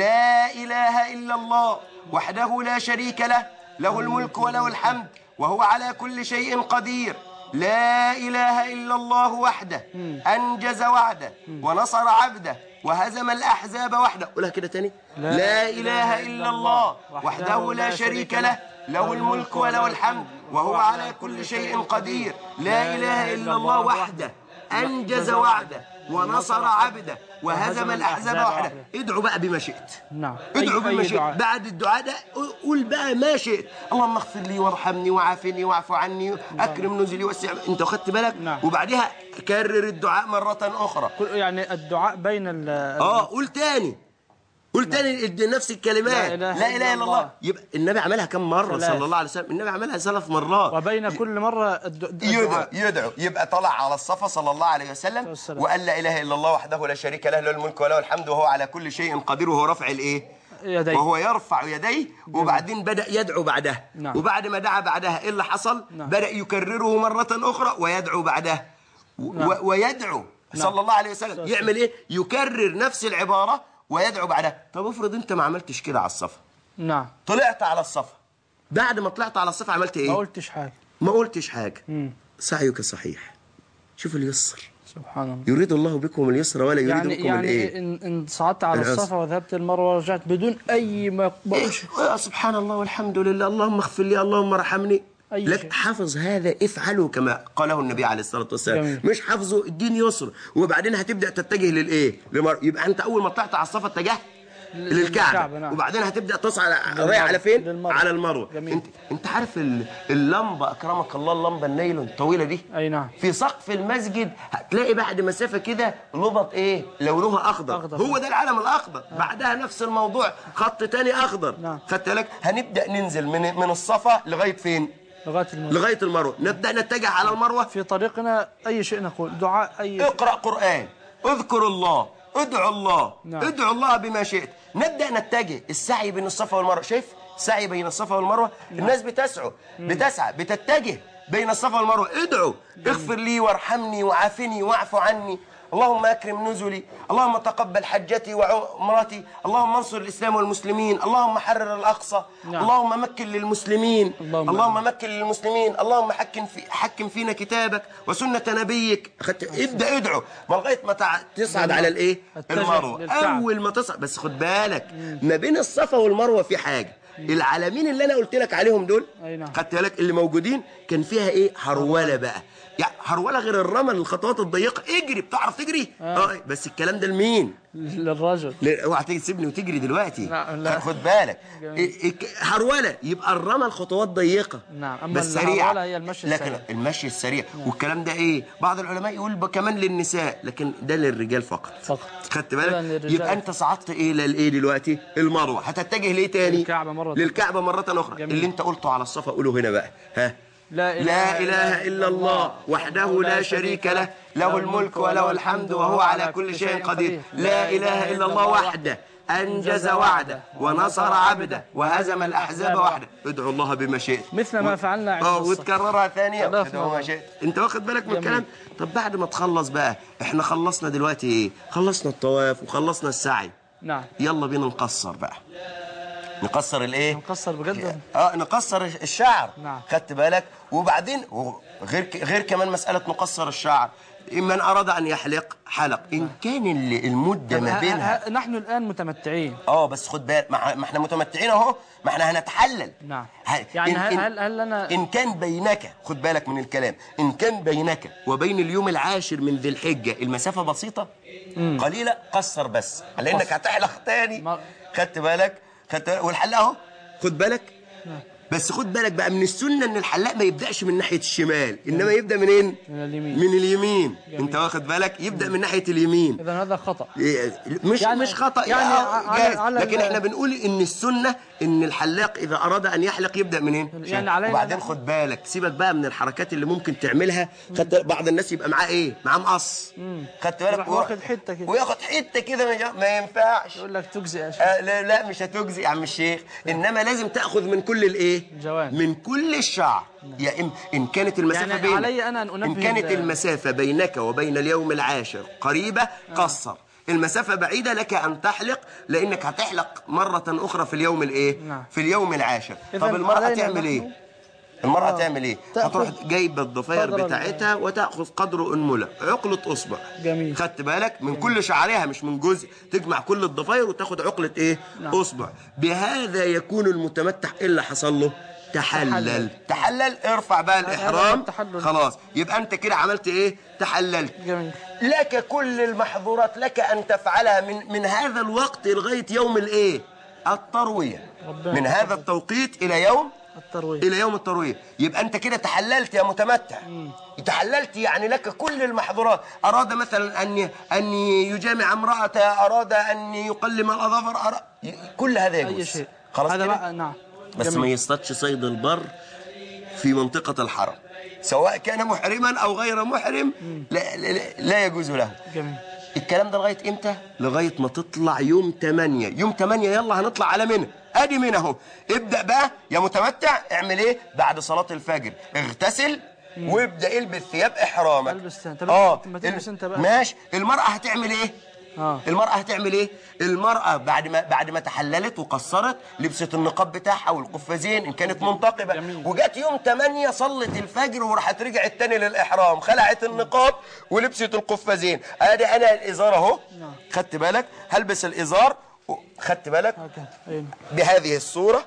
لا إله إلا الله وحده لا شريك له له الملك وله الحمد وهو على كل شيء قدير لا إله إلا الله وحده أنجز وعده ونصر عبده وهزم الأحزاب وحده قولها كده تاني لا إله إلا الله وحده لا شريك له له الملك وله الحمد وهو على كل شيء قدير لا إله إلا الله وحده أنجز وعده ونصر عبده وهزم الأحزاب وحده ادعوا بقى بما شئت نعم ادعوا أي- بما أي شئت دعاء. بعد الدعاء ده قول بقى ما شئت اللهم اغفر لي وارحمني وعافني واعف عني اكرم نزلي وسع انت خدت بالك نعم. وبعدها كرر الدعاء مرة أخرى كل- يعني الدعاء بين ال اه قول تاني قول تاني ادي نفس الكلمات لا إله لا اله الا الله الله. يبقى النبي عملها كم مرة ثلاث. صلى الله عليه وسلم النبي عملها ثلاث مرات وبين كل مرة الد- يدعو الدعاء يدعو يبقى طلع على الصفا صلى الله عليه وسلم والسلام. وقال لا اله الا الله وحده لا شريك له له الملك وله الحمد وهو على كل شيء قدير وهو رفع الايه يديه. وهو يرفع يديه وبعدين بدا يدعو بعدها نعم. وبعد ما دعا بعدها ايه اللي حصل نعم. بدا يكرره مره اخرى ويدعو بعدها و- و- ويدعو صلى الله عليه وسلم يعمل ايه يكرر نفس العباره ويدعو بعدها طب افرض انت ما عملتش كده على الصفا نعم طلعت على الصفا بعد ما طلعت على الصفا عملت ايه ما قلتش حاجة ما قلتش حاجه مم. سعيك صحيح شوف اليسر سبحان الله يريد الله بكم اليسر ولا يريد يعني بكم يعني الايه إن, إن صعدت على العسر. الصفا وذهبت المروة ورجعت بدون أي ما بقولش إيه، سبحان الله والحمد لله اللهم اغفر لي اللهم ارحمني أي لك شيء. حافظ هذا افعله كما قاله النبي عليه الصلاه والسلام جميل. مش حافظه الدين يسر وبعدين هتبدا تتجه للايه لمر... يبقى انت اول ما طلعت على الصفا اتجهت للكعبه للكعبة، نعم. وبعدين هتصعد تصعد رايح على فين للمروة. على المروه جميل. انت انت عارف ال- اللمبه اكرمك الله اللمبه النايلون الطويله دي أي نعم في سقف المسجد هتلاقي بعد مسافة كده لبط ايه لونها أخضر, أخضر. هو ده العلم الأخضر بعدها نفس الموضوع خط تاني أخضر نعم. خدت بالك هنبدأ ننزل من من الصفا لغاية فين لغاية الموت لغاية المروة نبدأ نتجه على المروة في طريقنا أي شيء نقول دعاء أي شيء اقرأ قرآن اذكر الله ادعو الله نعم. ادعو الله بما شئت نبدأ نتجه السعي بين الصفا والمروة شايف سعي بين الصفا والمروة الناس بتسعى بتسعى بتتجه بين الصفا والمروة ادعو اغفر لي وارحمني وعافني واعف عني اللهم اكرم نزلي اللهم تقبل حجتي وعمرتي اللهم انصر الاسلام والمسلمين اللهم حرر الاقصى نعم. اللهم مكن للمسلمين اللهم اللهم مكن للمسلمين اللهم حكم في حكم فينا كتابك وسنة نبيك خدت ابدا ادعو ما لغايه ما تع- تصعد على الايه اتجه المروه للكعبة. اول ما تصعد بس خد بالك ما بين الصفا والمروه في حاجه العالمين اللي انا قلت لك عليهم دول أي نعم. خدت بالك اللي موجودين كان فيها ايه هروله بقى يعني هروله غير الرمل الخطوات الضيقه اجري بتعرف تجري اه بس الكلام ده لمين للرجل لا، اوعى تيجي تسيبني وتجري دلوقتي لا، لا. خد بالك جميل. إيه- إيه- هروله يبقى الرمل خطوات ضيقه نعم، أما بس سريعه الهرولة هي المشي لكن السريع. المشي السريع والكلام ده ايه بعض العلماء يقول ب- كمان للنساء لكن ده للرجال فقط فقط. خدت إذن بالك للرجال. يبقى انت صعدت ايه للايه دلوقتي المروه هتتجه ليه تاني للكعبة مرة للكعبه مره اخرى جميل. اللي انت قلته على الصفا قوله هنا بقى ها لا إله لا إله إلا الله وحده لا شريك له له الملك وله الحمد وهو على كل شيء قدير لا إله إلا الله وحده أنجز وعده ونصر عبده وهزم الأحزاب وحده ادعوا الله بما شئت مثل ما فعلنا عند اه الصف. وتكررها ثانية الله ادعوا ما يرحمه. شئت انت واخد بالك من جميل. الكلام طب بعد ما تخلص بقى احنا خلصنا دلوقتي ايه خلصنا الطواف وخلصنا السعي نعم يلا بينا نقصر بقى نقصر الايه نقصر بجد اه نقصر الشعر نعم. خدت بالك وبعدين غير ك- غير كمان مساله نقصر الشعر من اراد ان يحلق حلق ان كان ال- المده ما ه- بينها ه- نحن الآن متمتعين اه بس خد بالك ما ما احنا متمتعين اهو ما احنا هنتحلل نعم. ه- يعني إن- هل- إن- هل- هل لنا- ان كان بينك خد بالك من الكلام ان كان بينك وبين اليوم العاشر من ذي الحجه المسافه بسيطه قليله قصر بس لانك هتحلق تاني ما- خدت بالك خدت بالك والحلاق اهو خد بالك بس خد بالك بقى من السنه ان الحلاق ما يبداش من ناحيه الشمال انما يبدا منين من اليمين. من اليمين جميل. انت واخد بالك يبدا من ناحيه اليمين اذا هذا خطا إيه، مش يعني- مش خطا يعني يعني على- جاهز على لكن ال- احنا بنقول ان السنه ان الحلاق اذا اراد ان يحلق يبدا منين يعني علينا وبعدين نحن- خد بالك سيبك بقى من الحركات اللي ممكن تعملها خدت بعض الناس يبقى معاه ايه معاه مقص خدت بالك يروح واخد حتة كده. وياخد حته كده ما- ما ينفعش يقول لك تجزي يا شيخ آه لا لا مش هتجزي يا عم الشيخ انما لازم تاخذ من كل الايه الجوانب. من كل الشعر يا إم ان كانت المسافه يعني بين علي أنا أن أنبه ان كانت ال- المسافه بينك وبين اليوم العاشر قريبه قصر المسافة بعيدة لك أن تحلق لأنك هتحلق مرة أخرى في اليوم الإيه؟ نعم. في اليوم العاشر إذن طب المرأة علينا تعمل نحن- إيه؟ المرأة تعمل إيه؟ تأخذ هتروح جايبة الضفاير قدر ال- بتاعتها وتأخذ قدر أنملة عقلة أصبع جميل. خدت بالك من كل شعرها مش من جزء تجمع كل الضفاير وتاخد عقلة إيه؟ أصبع بهذا يكون المتمتع إيه اللي حصل له؟ تحلل تحلل. تحلل ارفع بقى هذا الإحرام التحلل. خلاص يبقى أنت كده عملت إيه؟ تحللت جميل لك كل المحظورات لك أن تفعلها من من هذا الوقت لغاية يوم الإيه؟ التروية ربنا من هذا التوقيت إلى يوم الترويج إلى يوم التروية يبقى أنت كده تحللت يا متمتع تحللت يعني لك كل المحظورات أراد مثلا أن أن يجامع امرأة أراد أن يقلم الأظافر أراد كل هذا يجوز اي شيء خلاص هذا كده بقى نعم بس جميل. ما يصطادش صيد البر في منطقة الحرم سواء كان محرما أو غير محرم لا, لا, لا يجوز له جميل الكلام ده لغايه امتى؟ لغايه ما تطلع يوم 8 يوم 8 يلا هنطلع على منى ادي منى اهو ابدا بقى يا متمتع اعمل ايه؟ بعد صلاه الفجر اغتسل وابدا البس ثياب احرامك ألبس ثياب. طب اه ما تلبس انت بقى. ماشي المراه هتعمل ايه؟ اه المرأة هتعمل ايه؟ المرأة بعد ما بعد ما تحللت وقصرت لبست النقاب بتاعها والقفازين ان كانت منتقبة جميل. وجت يوم 8 صلت الفجر وراحت رجعت تاني للإحرام خلعت النقاب ولبست القفازين ادي انا الازار اهو نعم. خدت بالك هلبس الازار و- خدت بالك هكذا أي. بهذه الصورة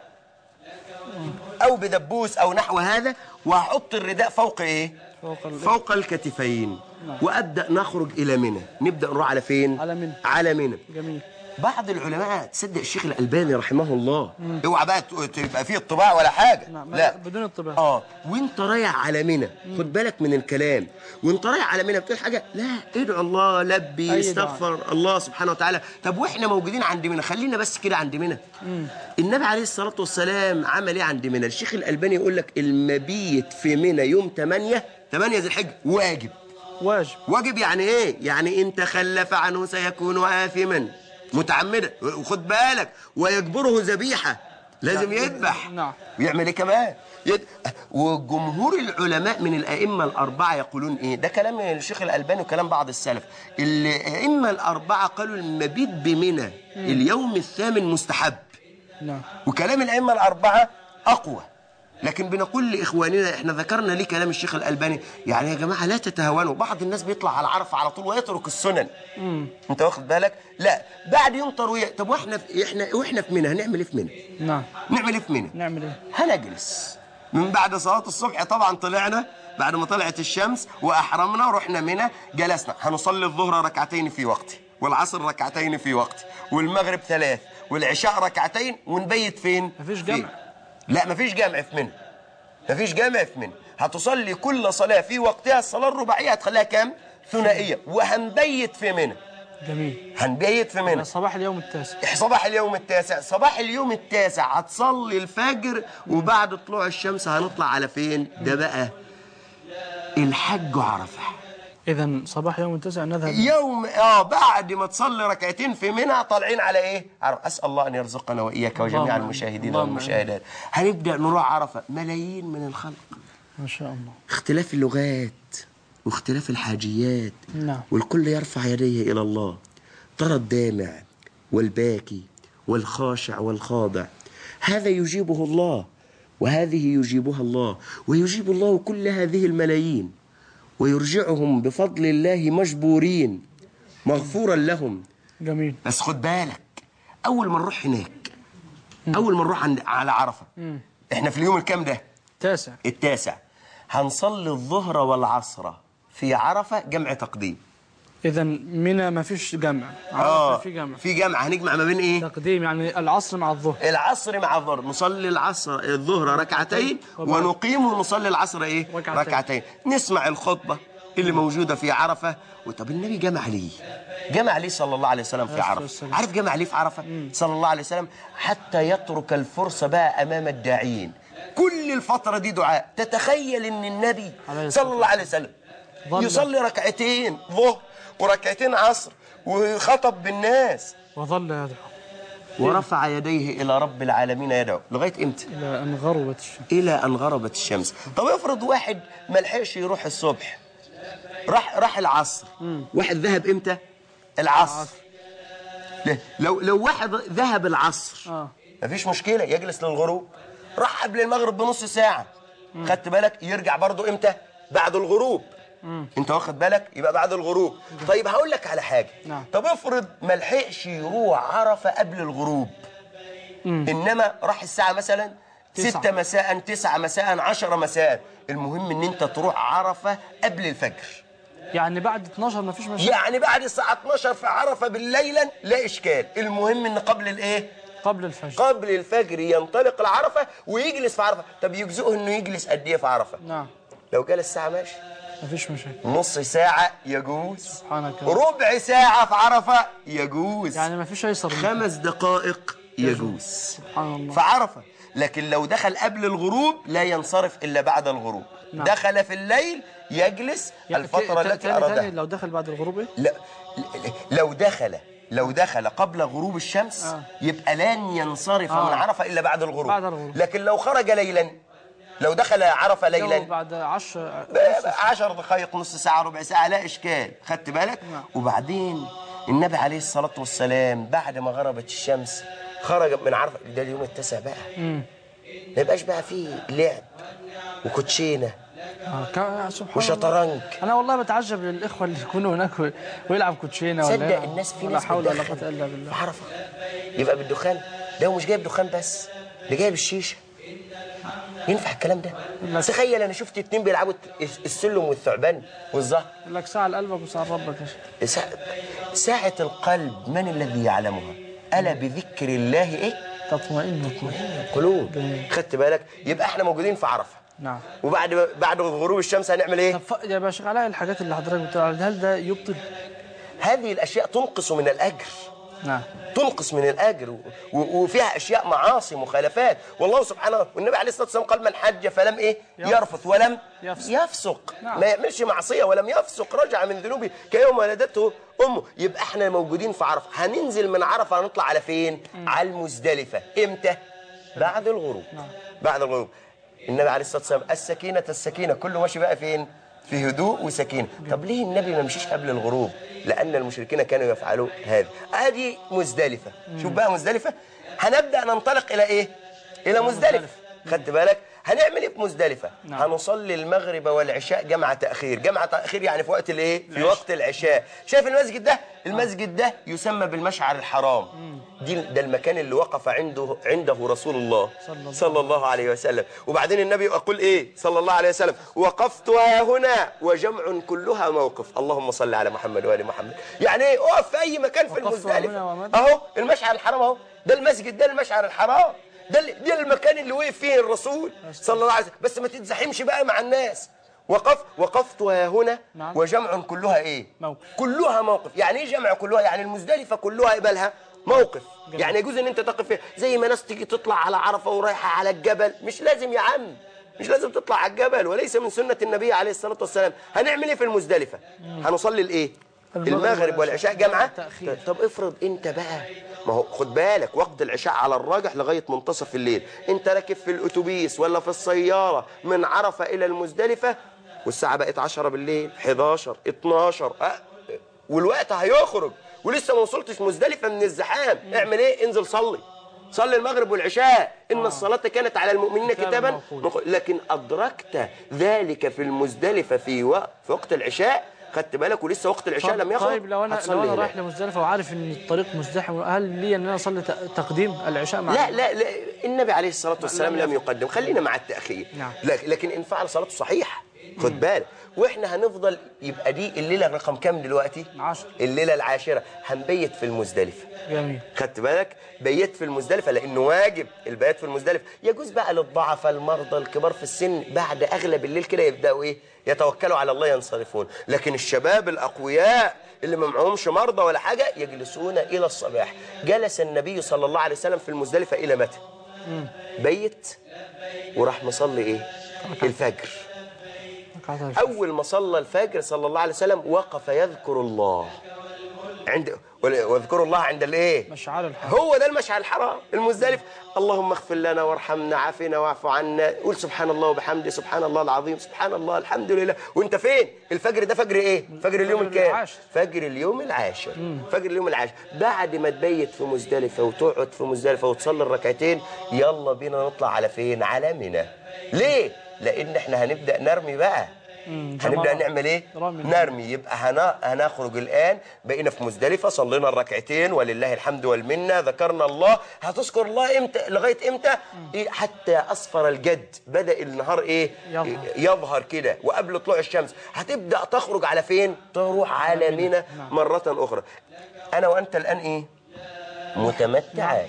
او بدبوس او نحو هذا وهحط الرداء فوق ايه؟ فوق ال- فوق الكتفين وابدا نخرج الى منى نبدا نروح على فين على منى. على منى جميل بعض العلماء تصدق الشيخ الالباني رحمه الله اوعى بقى ت- تبقى فيه اطباع ولا حاجه نعم لا بدون الطباع اه وانت رايح على منى خد بالك من الكلام وانت رايح على منى بتقول حاجه لا ادعو الله لبي أي استغفر الله سبحانه وتعالى طب واحنا موجودين عند منى خلينا بس كده عند منى النبي عليه الصلاه والسلام عمل ايه عند منى الشيخ الالباني يقول لك المبيت في منى يوم 8 8 ذي الحجه واجب واجب واجب يعني ايه يعني ان تخلف عنه سيكون آثما متعمدا وخد بالك ويجبره ذبيحة لازم نعم. يذبح نعم. ويعمل ايه كمان يد... وجمهور العلماء من الأئمة الأربعة يقولون إيه ده كلام الشيخ الألباني وكلام بعض السلف الأئمة الأربعة قالوا المبيت بمنى اليوم الثامن مستحب نعم وكلام الأئمة الأربعة أقوى لكن بنقول لإخواننا إحنا ذكرنا ليه كلام الشيخ الألباني يعني يا جماعة لا تتهاونوا بعض الناس بيطلع على عرفة على طول ويترك السنن أنت واخد بالك لا بعد يوم تروية طب وإحنا في إحنا وإحنا في منى هنعمل إيه في منى نعم نعمل إيه في منى نعمل ايه هنجلس من بعد صلاة الصبح طبعا طلعنا بعد ما طلعت الشمس وأحرمنا رحنا منى جلسنا هنصلي الظهر ركعتين في وقته والعصر ركعتين في وقته والمغرب ثلاث والعشاء ركعتين ونبيت فين؟ مفيش في- جمع. لا مفيش جمع في منى مفيش جمع في منى هتصلي كل صلاة في وقتها الصلاة الرباعية هتخليها كام؟ ثنائية وهنبيت في منى جميل هنبيت في منى صباح اليوم التاسع صباح اليوم التاسع صباح اليوم التاسع هتصلي الفجر وبعد طلوع الشمس هنطلع على فين ده بقى الحج عرفة اذا صباح يوم التاسع نذهب يوم اه بعد ما تصلي ركعتين في منى طالعين على ايه عرفة اسال الله ان يرزقنا واياك وجميع اللهم المشاهدين اللهم والمشاهدات هنبدا نروح عرفة ملايين من الخلق ما شاء الله اختلاف اللغات واختلاف الحاجيات نعم. والكل يرفع يديه إلى الله ترى الدامع والباكي والخاشع والخاضع هذا يجيبه الله وهذه يجيبها الله ويجيب الله كل هذه الملايين ويرجعهم بفضل الله مجبورين مغفورا لهم جميل بس خد بالك أول ما نروح هناك أول ما نروح عند على عرفة إحنا في اليوم الكام ده تاسع التاسع هنصلي الظهر والعصر في عرفة جمع تقديم اذا منى ما فيش جمع اه عرفة في جمع في جمع هنجمع ما بين ايه تقديم يعني العصر مع الظهر العصر مع الظهر نصلي العصر الظهر ركعتين وبعد- ونقيم ونصلي العصر ايه ركعتين. ركعتين نسمع الخطبه اللي موجوده في عرفه وطب النبي جمع ليه جمع ليه صلى الله عليه وسلم في عليه عرفه السلام. عارف جمع ليه في عرفه صلى الله عليه وسلم حتى يترك الفرصه بقى امام الداعين كل الفتره دي دعاء تتخيل ان النبي عليه الصلاة صلى الله عليه وسلم ظل- يصلي ركعتين ظهر وركعتين عصر وخطب بالناس وظل يدعو ورفع يديه إلى رب العالمين يدعو لغاية إمتى؟ الى ان غربت الشمس إلى أن غربت الشمس طب افرض واحد ما لحقش يروح الصبح راح راح العصر واحد ذهب إمتى؟ العصر لا، لو لو واحد ذهب العصر اه مفيش مشكلة يجلس للغروب راح قبل المغرب بنص ساعة خدت بالك يرجع برضو إمتى؟ بعد الغروب انت واخد بالك يبقى بعد الغروب طيب هقول لك على حاجه نعم. طب افرض ما لحقش يروح عرفه قبل الغروب انما راح الساعه مثلا تسعة. 6 مساء 9 مساء 10 مساء المهم ان انت تروح عرفه قبل الفجر يعني بعد 12 ما فيش مشاكل يعني بعد الساعه 12 في عرفه بالليلا لا اشكال المهم ان قبل الايه قبل الفجر قبل الفجر ينطلق العرفه ويجلس في عرفه طب يجزئه انه يجلس قد ايه في عرفه نعم لو جلس ساعه ماشي ما فيش مشاكل نص ساعه يجوز سبحانك يا رب. ربع ساعه في عرفه يجوز يعني ما فيش ايسر من كده. خمس دقائق يجوز سبحان الله في عرفه لكن لو دخل قبل الغروب لا ينصرف الا بعد الغروب نعم. دخل في الليل يجلس يعني الفتره ت- التي تاني تاني ارادها لو دخل بعد الغروب ايه لا لو دخل لو دخل قبل غروب الشمس آه. يبقى لن ينصرف آه. من عرفه الا بعد الغروب بعد الغروب. لكن لو خرج ليلا لو دخل عرفه لو ليلا بعد 10 عشر دقائق نص ساعة ربع ساعة لا إشكال خدت بالك نعم. وبعدين النبي عليه الصلاة والسلام بعد ما غربت الشمس خرج من عرفة ده اليوم التاسع بقى ما يبقاش بقى فيه لعب وكوتشينة آه كا- سبحان الله وشطرنج انا والله بتعجب للاخوه اللي يكونوا هناك و- ويلعب كوتشينه ولا تصدق يلعب- الناس في ولا ناس حول ولا بتدخن قوه الا في بالله عرفة يبقى بالدخان ده هو مش جايب دخان بس ده جايب الشيشة ينفع الكلام ده لا. تخيل انا شفت اتنين بيلعبوا السلم والثعبان والزهر يقول لك ساعه لقلبك وساعه لربك يا شيخ ساعة, ساعة القلب من الذي يعلمها ألا بذكر الله إيه تطمئن القلوب قلوب جميل. خدت بالك يبقى احنا موجودين في عرفة نعم وبعد بعد غروب الشمس هنعمل ايه طب ف- يا باشا علاء الحاجات اللي حضرتك بتقول عليها، هل ده يبطل؟ هذه الاشياء تنقص من الاجر نعم تنقص من الاجر و- و- وفيها اشياء معاصي مخالفات والله سبحانه والنبي عليه الصلاه والسلام قال من حج فلم ايه يرفث ولم يفسق. يفسق نعم. ما يعملش معصيه ولم يفسق رجع من ذنوبه كيوم ولدته امه يبقى احنا موجودين في عرفه هننزل من عرفه هنطلع على فين على المزدلفه امتى بعد الغروب بعد الغروب النبي عليه الصلاه والسلام السكينه السكينه كله ماشي بقى فين في هدوء وسكينه طب ليه النبي ما مشيش قبل الغروب لان المشركين كانوا يفعلون هذا ادي مزدلفه شوف بقى مزدلفه هنبدا ننطلق الى ايه الى مزدلفه خدت بالك هنعمل ايه في مزدلفه نعم. هنصلي المغرب والعشاء جمع تاخير جمع تاخير يعني في وقت الايه في وقت العشاء شايف المسجد ده المسجد ده يسمى بالمشعر الحرام دي ده المكان اللي وقف عنده عنده رسول الله صلى الله صلى الله عليه وسلم وبعدين النبي يقول ايه صلى الله عليه وسلم وقفت ها هنا وجمع كلها موقف اللهم صل على محمد وال محمد يعني ايه اقف في اي مكان في وقفت ها هنا المزدلفه ومد. اهو المشعر الحرام اهو ده المسجد ده المشعر الحرام ده ال- ده المكان اللي وقف فيه الرسول صلى الله عليه وسلم بس ما تتزحمش بقى مع الناس وقف وقفت ها هنا نعم. وجمع كلها ايه موقف. كلها موقف يعني ايه جمع كلها يعني المزدلفه كلها يبقى لها موقف جميل. يعني يجوز ان انت تقف فيها زي ما ناس تيجي تطلع على عرفه ورايحه على الجبل مش لازم يا عم مش لازم تطلع على الجبل وليس من سنه النبي عليه الصلاه والسلام هنعمل ايه في المزدلفه هنصلي الايه المغرب المغرب والعشاء جمعه تأخير. طب افرض انت بقى ما هو خد بالك وقت العشاء على الراجح لغايه منتصف الليل انت راكب في الاتوبيس ولا في السياره من عرفه الى المزدلفه والساعه بقت 10 بالليل 11 12 أه والوقت هيخرج ولسه ما وصلتش مزدلفه من الزحام اعمل ايه انزل صلي صلي المغرب والعشاء ان الصلاه كانت على المؤمنين كتاباً كتابا موقوتا. مق- لكن ادركت ذلك في المزدلفه في وقت في وقت العشاء خدت بالك ولسه وقت العشاء لم يخرج طيب لو انا هتصلي لو انا هناك. رايح لمزدلفه وعارف ان الطريق مزدحم هل لي ان انا اصلي ت- تقديم العشاء مع لا لا لا النبي عليه الصلاه والسلام لم لم يفعل. يقدم خلينا مع التاخير نعم. لك- لكن ان فعل صلاته صحيحه خد بالك واحنا هنفضل يبقى دي الليله رقم كام دلوقتي عشر. الليله العاشره هنبيت في المزدلفه جميل خدت بالك بيت في المزدلفه لانه واجب البيات في المزدلفه يجوز بقى للضعفاء المرضى الكبار في السن بعد اغلب الليل كده يبداوا ايه يتوكلوا على الله ينصرفون لكن الشباب الاقوياء اللي ما معهمش مرضى ولا حاجه يجلسون الى الصباح جلس النبي صلى الله عليه وسلم في المزدلفه الى متى بيت وراح مصلي ايه الفجر ركعتها الفجر. أول ما صلى الفجر صلى الله عليه وسلم وقف يذكر الله عند واذكروا الله عند الايه مشعر الحرام هو ده المشعر الحرام المزدلف اللهم اغفر لنا وارحمنا عافنا واعف عنا قول سبحان الله وبحمده سبحان الله العظيم سبحان الله الحمد لله وانت فين الفجر ده فجر ايه فجر اليوم فجر الكام العاشر. فجر اليوم العاشر فجر اليوم العاشر بعد ما تبيت في مزدلفه وتقعد في مزدلفه وتصلي الركعتين يلا بينا نطلع على فين على منى ليه لان احنا هنبدا نرمي بقى هنبدا جمرة. نعمل ايه رمي. نرمي يبقى هنا هنخرج الان بقينا في مزدلفه صلينا الركعتين ولله الحمد والمنه ذكرنا الله هتذكر الله امتى لغايه امتى إيه حتى اصفر الجد بدا النهار ايه يظهر. يظهر كده وقبل طلوع الشمس هتبدا تخرج على فين تروح على منى مره اخرى انا وانت الان ايه متمتعات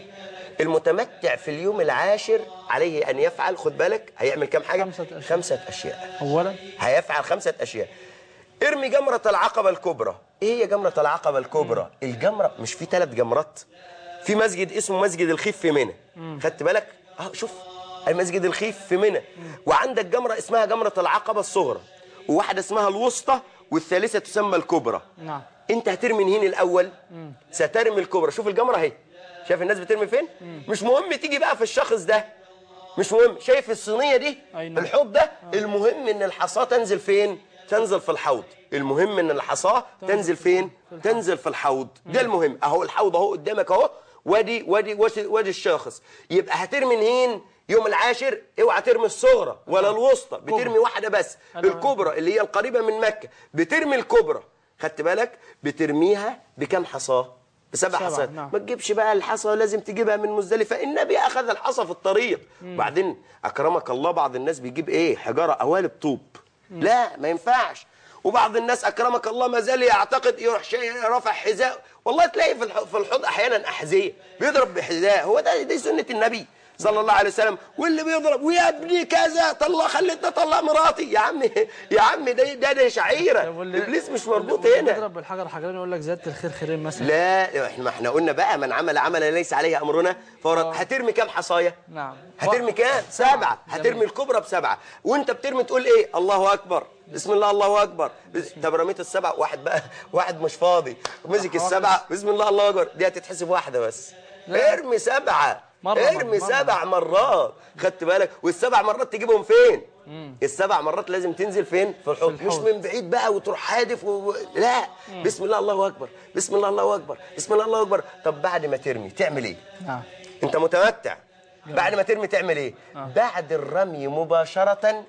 المتمتع في اليوم العاشر عليه ان يفعل خد بالك هيعمل كام حاجه خمسة أشياء. خمسه اشياء اولا هيفعل خمسة أشياء ارمي جمرة العقبة الكبرى ايه هي جمرة العقبة الكبرى الجمرة مش في ثلاث جمرات في مسجد اسمه مسجد الخيف في منى خدت بالك اه شوف المسجد الخيف في منى وعندك جمرة اسمها جمرة العقبة الصغرى وواحدة اسمها الوسطى والثالثة تسمى الكبرى نعم انت هترمي منين الاول سترمي الكبرى شوف الجمره اهي شايف الناس بترمي فين مش مهم تيجي بقى في الشخص ده مش مهم شايف الصينيه دي أي نعم. الحوض ده المهم ان الحصاه تنزل فين تنزل في الحوض المهم ان الحصاه تنزل فين تنزل في الحوض ده المهم اهو الحوض اهو قدامك اهو وادي وادي وادي وادي الشاخص يبقى هترمي منين يوم العاشر اوعى ترمي الصغرى ولا الوسطى بترمي واحده بس أنا الكبرى اللي هي القريبه من مكه بترمي الكبرى خدت بالك بترميها بكم حصاه بسبع سبعة، حصات نعم. ما تجيبش بقى الحصى لازم تجيبها من مزدلفه النبي اخذ الحصى في الطريق وبعدين اكرمك الله بعض الناس بيجيب ايه حجاره قوالب طوب لا ما ينفعش وبعض الناس اكرمك الله ما زال يعتقد يروح شيء رافع حذاء والله تلاقي في الح- في الحوض احيانا احذيه بيضرب بحذاء هو ده دي سنه النبي صلى الله عليه وسلم واللي بيضرب ويا ابني كذا طلع خليتني اطلع مراتي يا عم يا عم ده ده, ده شعيره واللي- ابليس مش واللي- مربوط واللي هنا بيضرب بالحجر حجرين يقول لك زياده الخير خيرين مثلا لا احنا ما احنا قلنا بقى من عمل عملا ليس عليه امرنا فورد هترمي كام حصايه نعم هترمي كام سبعه هترمي الكبرى بسبعه وانت بترمي تقول ايه الله اكبر بسم الله الله اكبر بس- طب رميت السبعه واحد بقى واحد مش فاضي مسك السبعه بسم الله الله اكبر دي هتتحسب واحده بس لا. ارمي سبعه مرة ارمي مرة. سبع مرات خدت بالك والسبع مرات تجيبهم فين السبع مرات لازم تنزل فين في الحوض مش الحوض. من بعيد بقى وتروح حادف و... و- لا بسم الله الله اكبر بسم الله الله اكبر بسم الله الله اكبر طب بعد ما ترمي تعمل ايه نعم انت متمتع بعد ما ترمي تعمل ايه بعد الرمي مباشرة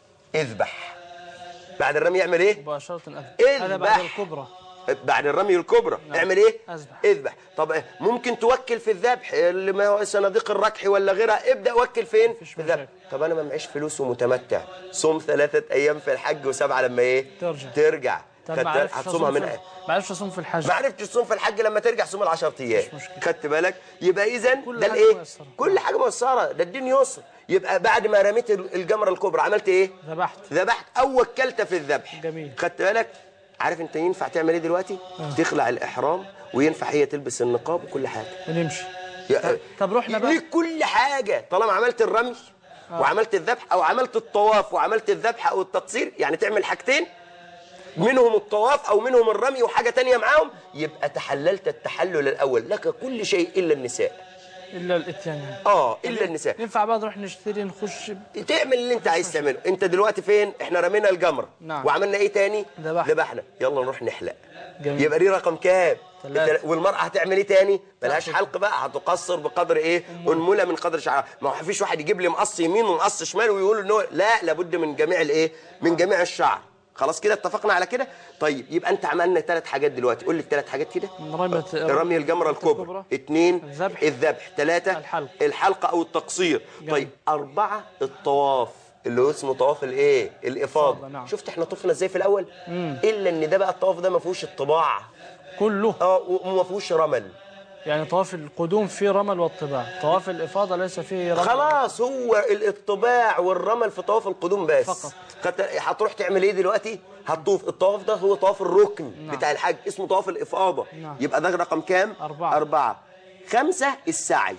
اذبح بعد الرمي يعمل ايه مباشره أذبح. هذا بعد اذبح. الكبرى بعد الرمي الكبرى اعمل ايه أذبح. اذبح طب ممكن توكل في الذبح اللي ما هو صناديق الركح ولا غيرها ابدا وكل فين مفيش في الذبح مشاكل. طب انا ما معيش فلوس ومتمتع صوم ثلاثة ايام في الحج وسبعة لما ايه ترجع. ترجع طب خدت ما بالك؟ عرفتش هتصومها أصوم من في- ما عرفتش اصوم في الحج ما عرفتش تصوم في الحج لما ترجع صوم ال 10 ايام مش مشكلة. خدت بالك يبقى اذا كل ده حاجة الايه ميسرة. كل حاجه ميسره ده الدين يسر يبقى بعد ما رميت الجمره الكبرى عملت ايه ذبحت ذبحت او وكلت في الذبح جميل. خدت بالك عارف انت ينفع تعمل ايه دلوقتي تخلع الاحرام وينفع هي تلبس النقاب وكل حاجه ونمشي يا- طب رحنا بقى ليك كل حاجه طالما عملت الرمي وعملت الذبح او عملت الطواف وعملت الذبح او التقصير يعني تعمل حاجتين منهم الطواف او منهم الرمي وحاجه تانية معاهم يبقى تحللت التحلل الاول لك كل شيء الا النساء الا الاتيان يعني. اه الا النساء ينفع بقى نروح نشتري نخش تعمل اللي انت عايز تعمله انت دلوقتي فين احنا رمينا الجمره نعم. وعملنا ايه تاني ذبحنا. ذبحنا يلا نروح نحلق جميل. يبقى دي رقم كام ثلاثة. التل- والمرأة هتعمل ايه تاني ملهاش تأخذ. حلق بقى هتقصر بقدر ايه انملة من قدر شعرها ما هو فيش واحد يجيب لي مقص يمين ومقص شمال ويقول ان هو لا لابد من جميع الايه من جميع الشعر خلاص كده اتفقنا على كده طيب يبقى انت عملنا ثلاث حاجات دلوقتي قول لي الثلاث حاجات كده رمية رمي الجمرة الكبرى اثنين الذبح. الذبح ثلاثة الحلق. الحلقة أو التقصير جميل. طيب أربعة الطواف اللي هو اسمه طواف الايه الافاضه إفاضة، نعم. شفت احنا طفنا ازاي في الاول الا ان ده بقى الطواف ده ما فيهوش الطباع كله اه وما فيهوش رمل يعني طواف القدوم فيه رمل والطباع طواف الإفاضة ليس فيه رمل خلاص هو الاطباع والرمل في طواف القدوم بس فقط. خدت هتروح تعمل ايه دلوقتي هتطوف الطواف ده هو طواف الركن نعم. بتاع الحج اسمه طواف الافاضه نعم. يبقى ده رقم كام أربعة. أربعة خمسة السعي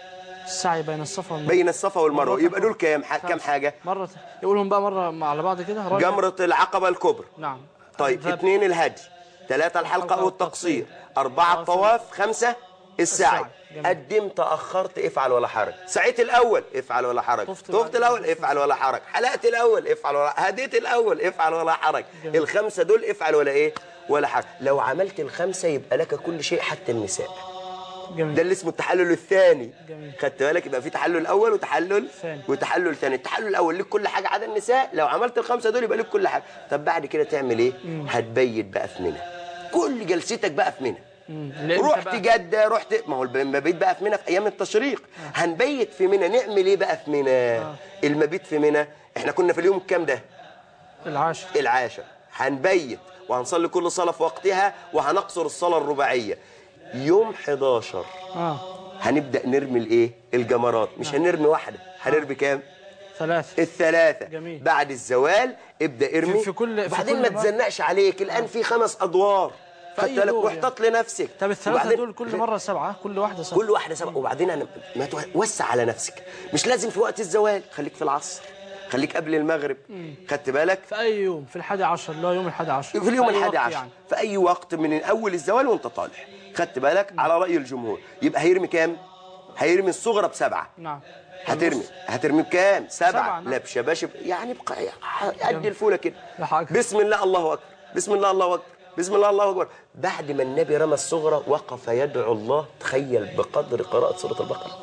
السعي بين الصفا والمروة بين الصفا والمروه مرة يبقى دول كام ح- كام خمسة. حاجه مرة يقولهم بقى مرة على بعض كده رجل جمرة العقبة الكبرى نعم طيب ذهب. اثنين الهدي ثلاثة الحلقة الحلقة أو التقصير أربعة طواف الطواف خمسة السعي السعي. جميل. قدمت أخرت افعل ولا حرج سعيت الأول افعل ولا حرج طفت طفت بعد- الأول افعل ولا حرج حلقت الأول افعل ولا هديت الأول افعل ولا حرج جميل. الخمسة دول افعل ولا إيه ولا حرج لو عملت الخمسة يبقى لك كل شيء حتى النساء ده جميل اللي اسمه التحلل الثاني جميل. خدت بالك يبقى في تحلل اول وتحلل ثاني. وتحلل ثاني التحلل الاول ليك كل حاجه عدا النساء لو عملت الخمسه دول يبقى ليك كل حاجه طب بعد كده تعمل ايه هتبيت بقى في منى كل جلستك بقى في منى مم. لأن أنت رحت بقى- جده رحت ما هو المبيت بقى في منى في ايام التشريق هنبيت في منى نعمل ايه بقى في منى المبيت في منى احنا كنا في اليوم الكام ده العاشر العاشر هنبيت وهنصلي كل صلاه في وقتها وهنقصر الصلاه الرباعيه يوم 11 اه هنبدا نرمي الايه الجمرات مش هنرمي واحده هنرمي كام ثلاثة الثلاثه جميل. بعد الزوال ابدا ارمي في- في كل- في وبعدين كل ما مرة. تزنقش عليك الان في خمس ادوار في خدت أي بالك دور واحتط لنفسك طب الثلاثة وبعدين- دول كل مرة سبعة كل واحدة سبعة كل واحده سبق وبعدين انا ما توسع على نفسك مش لازم في وقت الزوال خليك في العصر خليك قبل المغرب خدت بالك في أي يوم في الحادي عشر اللي هو يوم الحادي عشر في اليوم أي الحادي وقت عشر يعني. في اي وقت من اول الزوال وانت طالع خدت بالك على راي الجمهور يبقى هيرمي كام هيرمي الصغرى بسبعه نعم هترمي هترمي بكام سبعه سبعة، نعم. لا بشباشب يعني بقى قد الفوله كده لا حاجة. بسم الله الله اكبر بسم الله الله اكبر بسم الله الله اكبر بعد ما النبي رمى الصغرى وقف يدعو الله تخيل بقدر قراءه سوره البقره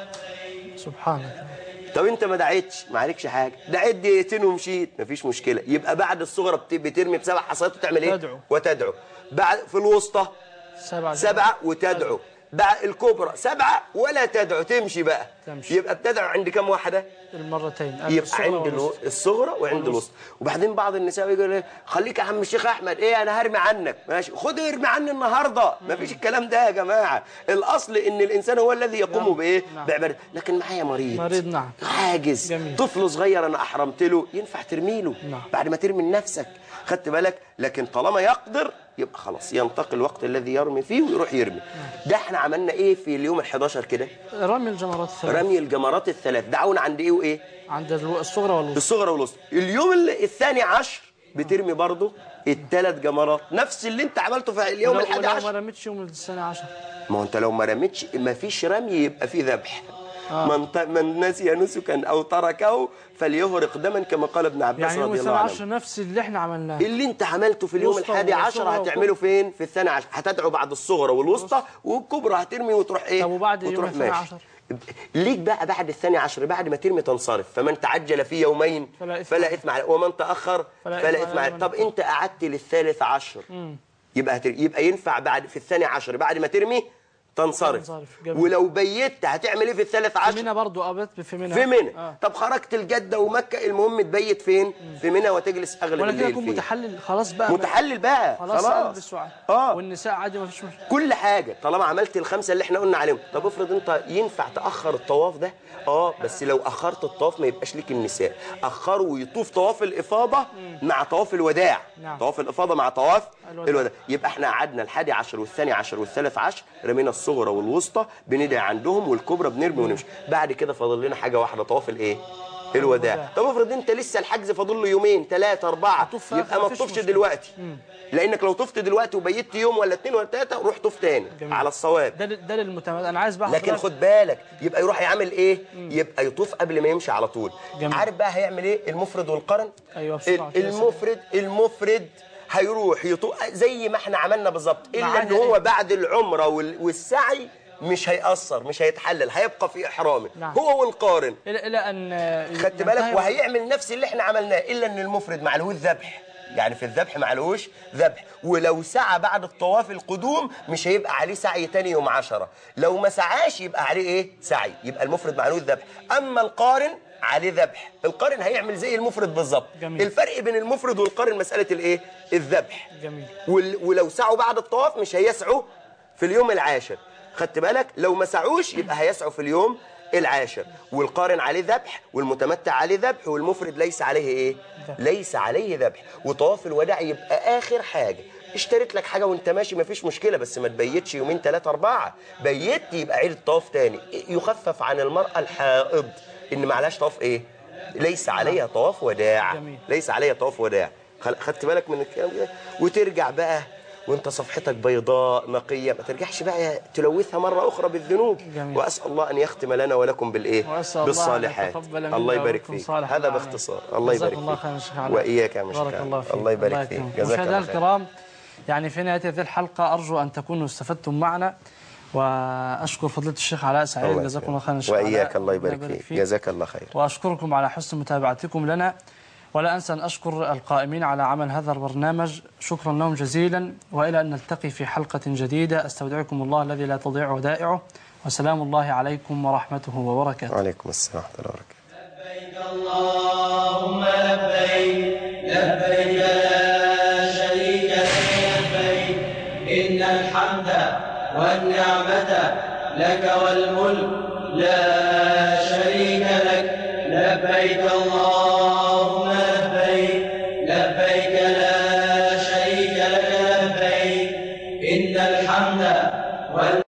سبحانك طب انت ما دعيتش ما عليكش حاجه دعيت دقيقتين ومشيت مفيش مشكله يبقى بعد الصغرى بت- بترمي بسبع حصيات وتعمل ايه تدعو. وتدعو بعد في الوسطى سبعة سبعه وتدعو بعد الكبرى سبعه ولا تدعو تمشي بقى تمشي. يبقى بتدعو عند كام واحده المرتين يبقى الصغرى عند والوسطى. الو- الصغرى وعند الوسطى وبعدين بعض النساء يقول ايه خليك يا عم الشيخ احمد ايه انا هرمي عنك ماشي خد ارمي عني النهارده ما فيش الكلام ده يا جماعه الاصل ان الانسان هو الذي يقوم نعم. بايه نعم. بعبادته لكن معايا مريض مريض نعم عاجز جميل. طفل صغير انا احرمت له ينفع ترمي له نعم. بعد ما ترمي لنفسك خدت بالك لكن طالما يقدر يبقى خلاص ينتقل الوقت الذي يرمي فيه ويروح يرمي ده احنا عملنا ايه في اليوم ال11 كده رمي الجمرات الثلاث رمي الجمرات الثلاث دعونا عند ايه وايه عند الو- الصغرى والوسطى الصغرى والوسطى اليوم ال- الثاني عشر بترمي برضه الثلاث جمرات نفس اللي انت عملته في اليوم ولو- الحادي ولو ما عشر رميتش يوم السنة عشر ما هو انت لو ما رميتش ما فيش رمي يبقى في ذبح من, ط... من نسي نسكا او تركه فليهرق دما كما قال ابن عباس يعني يوم رضي الله السنة عنه عشر نفس اللي احنا عملناه اللي انت عملته في اليوم وسطى الحادي والصغرى عشر هتعمله فين في الثاني عشر هتدعو بعد الصغرى والوسطى والكبرى هترمي وتروح ايه طب وبعد يوم وتروح الثاني ماشي. عشر؟ ليك بقى بعد الثاني عشر بعد ما ترمي تنصرف فمن تعجل في يومين فلا إثم فلا عليه. اثم عليه ومن تاخر فلا فلا إثم اثم عليه عليه ومن طب انت قعدت للثالث عشر يبقى هتر... يبقى ينفع بعد في الثاني عشر بعد ما ترمي تنصرف تنصرف، جميل. ولو بيت هتعمل ايه في الثالث في عشر منى برضو أبت في منى في منى آه. طب خرجت الجده ومكه المهم تبيت فين في منى وتجلس اغلب ولا كده الليل يكون فيه متحلل خلاص بقى متحلل بقى خلاص خلاص البس وع- اه والنساء عادي ما فيش مشكله كل حاجه طالما عملت الخمسه اللي احنا قلنا عليهم طب افرض انت ينفع تاخر الطواف ده اه بس لو اخرت الطواف ما يبقاش ليك النساء اخروا ويطوف طواف الافاضه مع طواف الوداع نعم. طواف الافاضه مع طواف الوداع. الوداع يبقى احنا قعدنا الحادي عشر والثاني عشر والثالث عشر رمينا الصغرى والوسطى بندعي عندهم والكبرى بنرمي ونمشي بعد كده فاضل لنا حاجه واحده طواف الايه الوداع الوداع. طب افرض انت لسه الحجز فاضل له يومين ثلاثه اربعه هتطوف في آخر يبقى ما مفيش تطوفش مشكلة. دلوقتي لانك لو طفت دلوقتي وبيت يوم ولا اثنين ولا ثلاثه روح طوف تاني جميل. على الصواب ده ده للمتمد انا عايز بقى لكن حضرتك- خد بالك يبقى يروح يعمل ايه يبقى يطوف قبل ما يمشي على طول جميل. عارف بقى هيعمل ايه المفرد والقرن أيوة، بسرعة ال- كده المفرد المفرد هيروح يطوف زي ما احنا عملنا بالظبط الا معانا ان هو إيه؟ بعد العمره وال- والسعي مش هيأثر مش هيتحلل هيبقى في احرامه نعم. هو والقارن الى الى ان خدت ينتهي- بالك وهيعمل نفس اللي احنا عملناه الا ان المفرد معلهوش ذبح يعني في الذبح معلهوش ذبح ولو سعى بعد الطواف القدوم مش هيبقى عليه سعي تاني يوم عشرة لو ما سعاش يبقى عليه ايه سعي يبقى المفرد معلهوش ذبح اما القارن عليه ذبح القارن هيعمل زي المفرد بالظبط جميل. الفرق بين المفرد والقارن مسألة الايه الذبح جميل وال- ولو سعوا بعد الطواف مش هيسعوا في اليوم العاشر خدت بالك لو ما سعوش يبقى هيسعوا في اليوم العاشر والقارن عليه ذبح والمتمتع عليه ذبح والمفرد ليس عليه ايه ليس عليه ذبح وطواف الوداع يبقى اخر حاجه اشتريت لك حاجه وانت ماشي مفيش مشكله بس ما تبيتش يومين ثلاثه اربعه بيت يبقى عيد الطواف تاني يخفف عن المراه الحائض ان معلهاش طواف ايه ليس عليها طواف وداع جميل. ليس عليها طواف وداع خل- خدت بالك من الكلام ده وترجع بقى وانت صفحتك بيضاء نقيه ما ترجعش بقى تلوثها مره اخرى بالذنوب جميل. واسال الله ان يختم لنا ولكم بالايه وأسأل الله أن بالصالحات يتقبل منا الله يبارك ومنكم فيك صالح هذا الأعمال. باختصار الله جزاك يبارك الله فيك خيرا شيخ علاء. واياك يا مشكور بارك الله فيك الله يبارك فيك يكرمك. جزاك مشاهدينا الله خير الكرام يعني في نهايه هذه الحلقه ارجو ان تكونوا استفدتم معنا واشكر فضيله الشيخ علاء سعيد الله جزاكم يكرمك. الله خيرا شيخ علاء. واياك الله ربنا يبارك فيك جزاك الله خير وأشكركم على حسن متابعتكم لنا ولا أنسى أن أشكر القائمين على عمل هذا البرنامج شكرا لهم جزيلا وإلى أن نلتقي في حلقة جديدة أستودعكم الله الذي لا تضيع ودائعه وسلام الله عليكم ورحمته وبركاته وعليكم السلام ورحمه الله وبركاته لبيك اللهم لبيك لبيك لا شريك لك لبيك إن الحمد والنعمة لك والملك لا شريك لك لبيك اللهم لبيك لبيك لا شريك لك لبيك إن الحمد وال